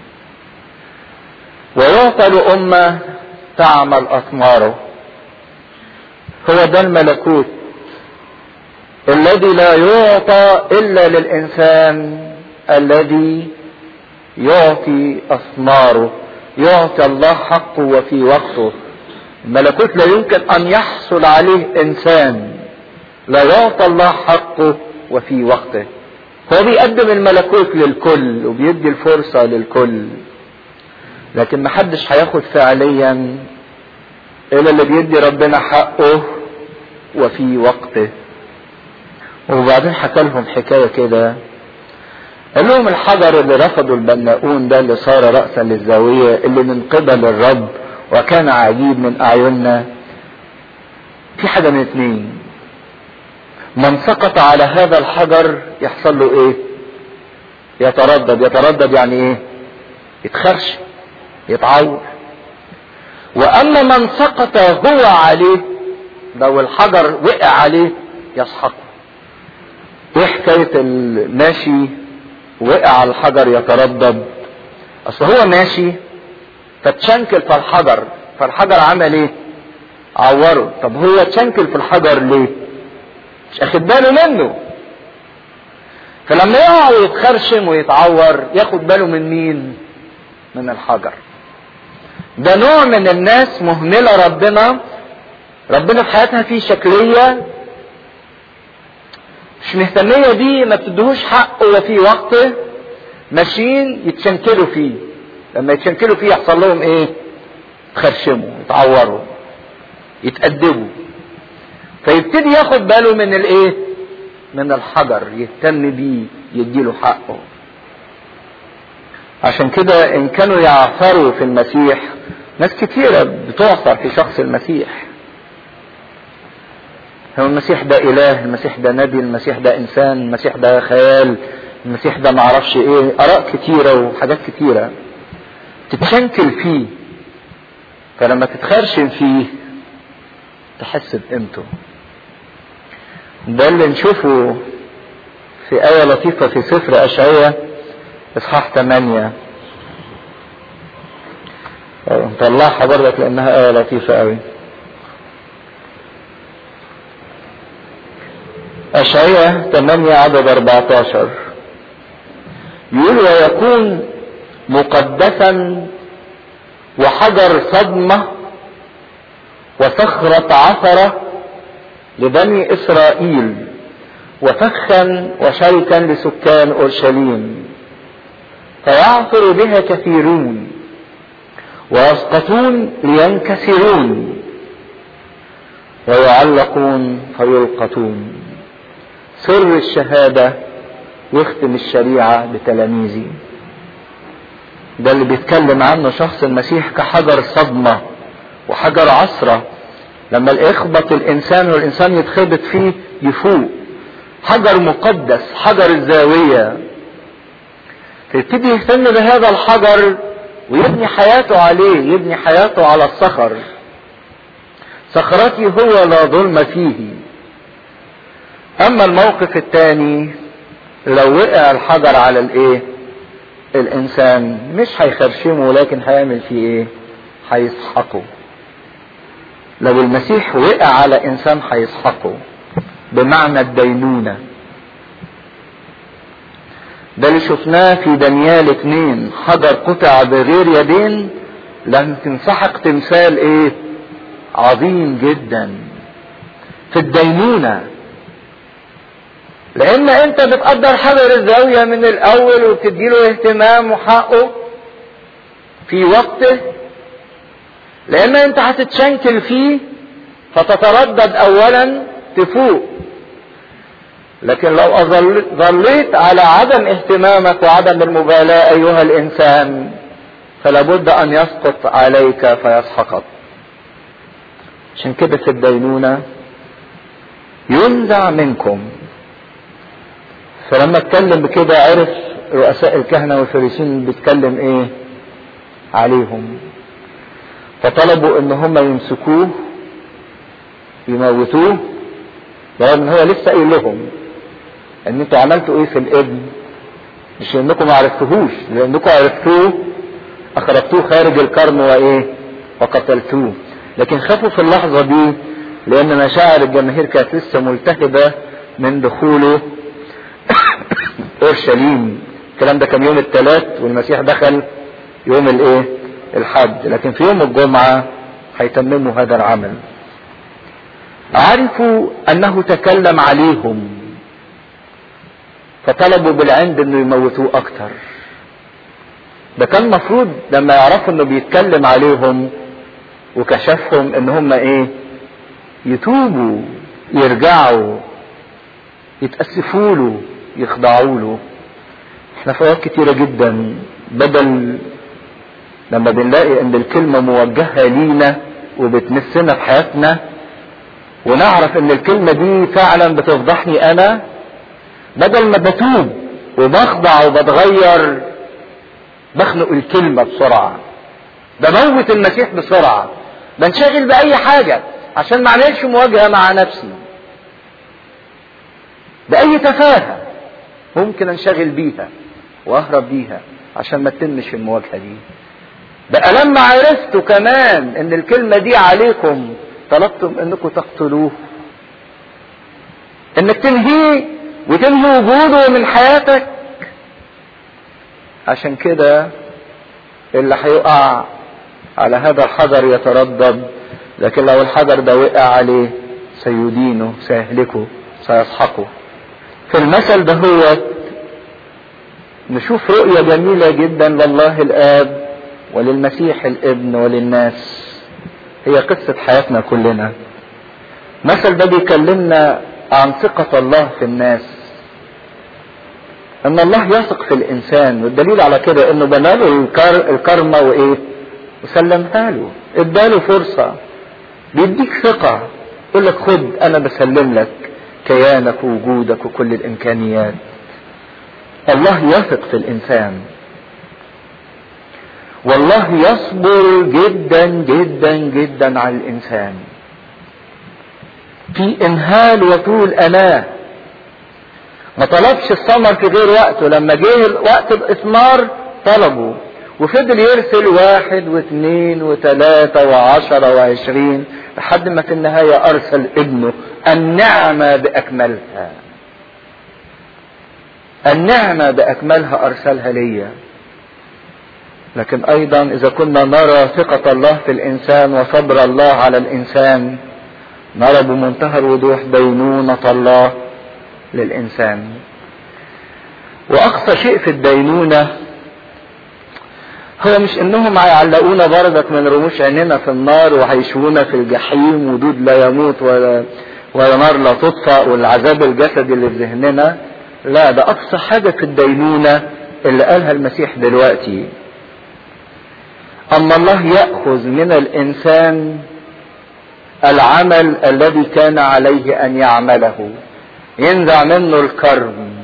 Speaker 1: ويعطى لأمة تعمل أثماره هو ده الملكوت الذي لا يعطى إلا للإنسان الذي يعطي أثماره يعطي الله حقه وفي وقته الملكوت لا يمكن أن يحصل عليه إنسان لا يعطى الله حقه وفي وقته هو بيقدم الملكوت للكل وبيدي الفرصة للكل لكن محدش هياخد فعليا الا اللي بيدي ربنا حقه وفي وقته وبعدين حكى لهم حكاية كده قال لهم الحجر اللي رفضوا البناؤون ده اللي صار رأسا للزاوية اللي من قبل الرب وكان عجيب من أعيننا في حاجة من اتنين من سقط على هذا الحجر يحصل له ايه يتردد يتردد يعني ايه يتخرش يتعور واما من سقط هو عليه لو الحجر وقع عليه يسحقه ايه حكاية الماشي وقع على الحجر يتردد اصل هو ماشي فتشنكل في الحجر فالحجر عمل ايه عوره طب هو تشنكل في الحجر ليه مش اخد باله منه فلما يقع ويتخرشم ويتعور ياخد باله من مين من الحجر ده نوع من الناس مهملة ربنا ربنا في حياتها فيه شكلية مش مهتمية بيه ما بتدهوش حقه وفي وقته ماشيين يتشنكلوا فيه لما يتشنكلوا فيه يحصل لهم ايه يتخرشموا يتعوروا يتأدبوا فيبتدي ياخد باله من الايه من الحجر يهتم بيه يديله حقه عشان كده ان كانوا يعثروا في المسيح ناس كتيرة بتعثر في شخص المسيح هو المسيح ده اله المسيح ده نبي المسيح ده انسان المسيح ده خيال المسيح ده معرفش ايه اراء كتيرة وحاجات كتيرة تتشنكل فيه فلما تتخرشم فيه تحس بقيمته ده اللي نشوفه في آية لطيفة في سفر أشعية إصحاح 8 نطلعها برضك لأنها آية لطيفة قوي أشعية 8 عدد 14 يقول ويكون مقدسا وحجر صدمة وصخرة عثرة لبني إسرائيل وفخا وشركا لسكان أورشليم فيعثر بها كثيرون ويسقطون لينكسرون ويعلقون فيلقطون سر الشهادة يختم الشريعة بتلاميذي ده اللي بيتكلم عنه شخص المسيح كحجر صدمة وحجر عصرة لما يخبط الإنسان والإنسان يتخبط فيه يفوق حجر مقدس حجر الزاوية فيبتدي يهتم بهذا الحجر ويبني حياته عليه يبني حياته على الصخر صخرتي هو لا ظلم فيه اما الموقف الثاني لو وقع الحجر على الايه الانسان مش هيخرشمه لكن هيعمل فيه ايه هيسحقه لو المسيح وقع على انسان هيسحقه بمعنى الدينونه ده اللي شفناه في دانيال اتنين حجر قطع بغير يدين لم تنسحق تمثال ايه عظيم جدا في الدينونة لان انت بتقدر حجر الزاوية من الاول وبتديله اهتمام وحقه في وقته لان انت هتتشنكل فيه فتتردد اولا تفوق لكن لو ظليت على عدم اهتمامك وعدم المبالاة ايها الانسان فلابد ان يسقط عليك فيسحقك عشان كده في الدينونة ينزع منكم فلما اتكلم بكده عرف رؤساء الكهنة والفريسين بيتكلم ايه عليهم فطلبوا ان هم يمسكوه يموتوه رغم هو لسه قايل لهم ان انتوا عملتوا ايه في الابن مش انكم ما عرفتوهوش لانكم عرفتوه اخرجتوه خارج القرن وايه وقتلتوه لكن خافوا في اللحظة دي لان مشاعر الجماهير كانت لسه ملتهبة من دخوله اورشليم الكلام ده كان يوم الثلاث والمسيح دخل يوم الايه الحد لكن في يوم الجمعة هيتمموا هذا العمل عرفوا انه تكلم عليهم فطلبوا بالعند انه يموتوه اكتر ده كان مفروض لما يعرفوا انه بيتكلم عليهم وكشفهم ان هم ايه يتوبوا يرجعوا يتأسفوا له يخضعوا له احنا في اوقات كتيرة جدا بدل لما بنلاقي ان الكلمة موجهة لينا وبتمسنا في حياتنا ونعرف ان الكلمة دي فعلا بتفضحني انا بدل ما بتوب وبخضع وبتغير بخنق الكلمة بسرعة بموت المسيح بسرعة بنشغل بأي حاجة عشان ما اعملش مواجهة مع نفسي بأي تفاهة ممكن انشغل بيها واهرب بيها عشان ما تتمش المواجهة دي بقى لما عرفتوا كمان ان الكلمة دي عليكم طلبتم انكم تقتلوه انك تنهيه وتنهي وجوده من حياتك عشان كده اللي هيقع على هذا الحجر يتردد لكن لو الحجر ده وقع عليه سيدينه سيهلكه سيسحقه في المثل ده هو نشوف رؤية جميلة جدا لله الآب وللمسيح الابن وللناس هي قصة حياتنا كلنا مثل ده بيكلمنا عن ثقة الله في الناس ان الله يثق في الانسان والدليل على كده انه بناله الكر... الكرمة وايه وسلمها له اداله فرصة بيديك ثقة يقول لك خد انا بسلم لك كيانك ووجودك وكل الامكانيات الله يثق في الانسان والله يصبر جدا جدا جدا على الانسان في امهال وطول اناه ما طلبش الثمر في غير وقته لما جه وقت الاثمار طلبه وفضل يرسل واحد واثنين وثلاثة وعشرة وعشرين لحد ما في النهاية أرسل ابنه النعمة بأكملها النعمة بأكملها أرسلها ليا لكن أيضا إذا كنا نرى ثقة الله في الإنسان وصبر الله على الإنسان نرى بمنتهى الوضوح دينونة الله للإنسان وأقصى شيء في الدينونة هو مش انهم هيعلقونا بردك من رموش عيننا في النار وهيشونا في الجحيم ودود لا يموت ولا ولا نار لا تطفأ والعذاب الجسدي اللي في ذهننا لا ده اقصى حاجه في الدينونه اللي قالها المسيح دلوقتي اما الله ياخذ من الانسان العمل الذي كان عليه ان يعمله ينزع منه الكرم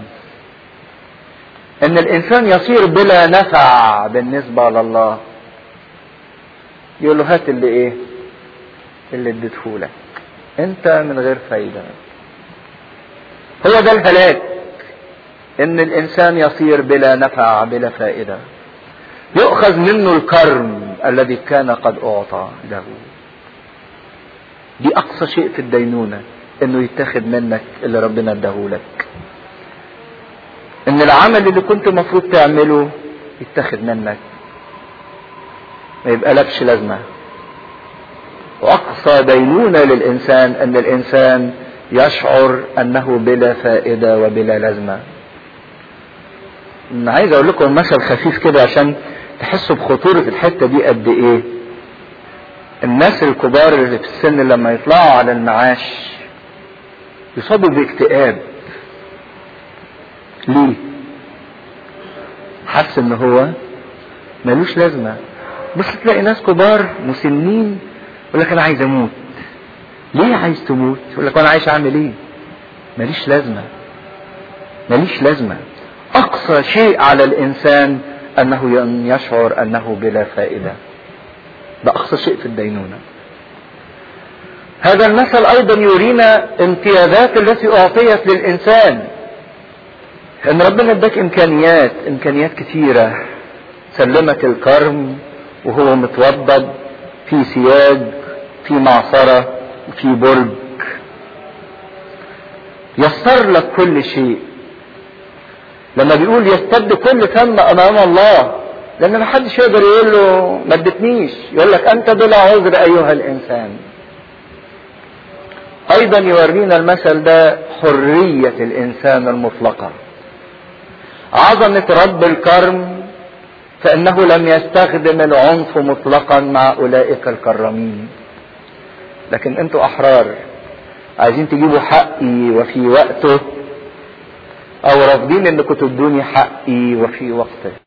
Speaker 1: ان الانسان يصير بلا نفع بالنسبة لله يقول له هات اللي ايه اللي اديتهولك انت من غير فايدة هو ده الهلاك ان الانسان يصير بلا نفع بلا فائدة يؤخذ منه الكرم الذي كان قد اعطى له دي اقصى شيء في الدينونة انه يتاخد منك اللي ربنا اداهولك ان العمل اللي كنت المفروض تعمله يتاخد منك ما يبقى لكش لازمة واقصى دينونة للانسان ان الانسان يشعر انه بلا فائدة وبلا لازمة انا عايز اقول لكم مثل خفيف كده عشان تحسوا بخطورة الحتة دي قد ايه الناس الكبار اللي في السن لما يطلعوا على المعاش يصابوا باكتئاب ليه حس ان هو ملوش لازمة بس تلاقي ناس كبار مسنين يقول لك انا عايز اموت ليه عايز تموت يقول لك انا عايش اعمل ايه ماليش لازمة ماليش لازمة اقصى شيء على الانسان انه يشعر انه بلا فائدة ده اقصى شيء في الدينونة هذا المثل ايضا يرينا امتيازات التي اعطيت للانسان ان ربنا اداك امكانيات امكانيات كتيرة سلمك الكرم وهو متوضب في سياج في معصرة وفي برج يسر لك كل شيء لما بيقول يستد كل فم امام الله لان ما حدش يقدر يقول له ما ادتنيش يقول لك انت بلا عذر ايها الانسان ايضا يورينا المثل ده حرية الانسان المطلقة عظمة رب الكرم فانه لم يستخدم العنف مطلقا مع اولئك الكرمين لكن انتوا احرار عايزين تجيبوا حقي وفي وقته او رافضين انكم تدوني حقي وفي وقته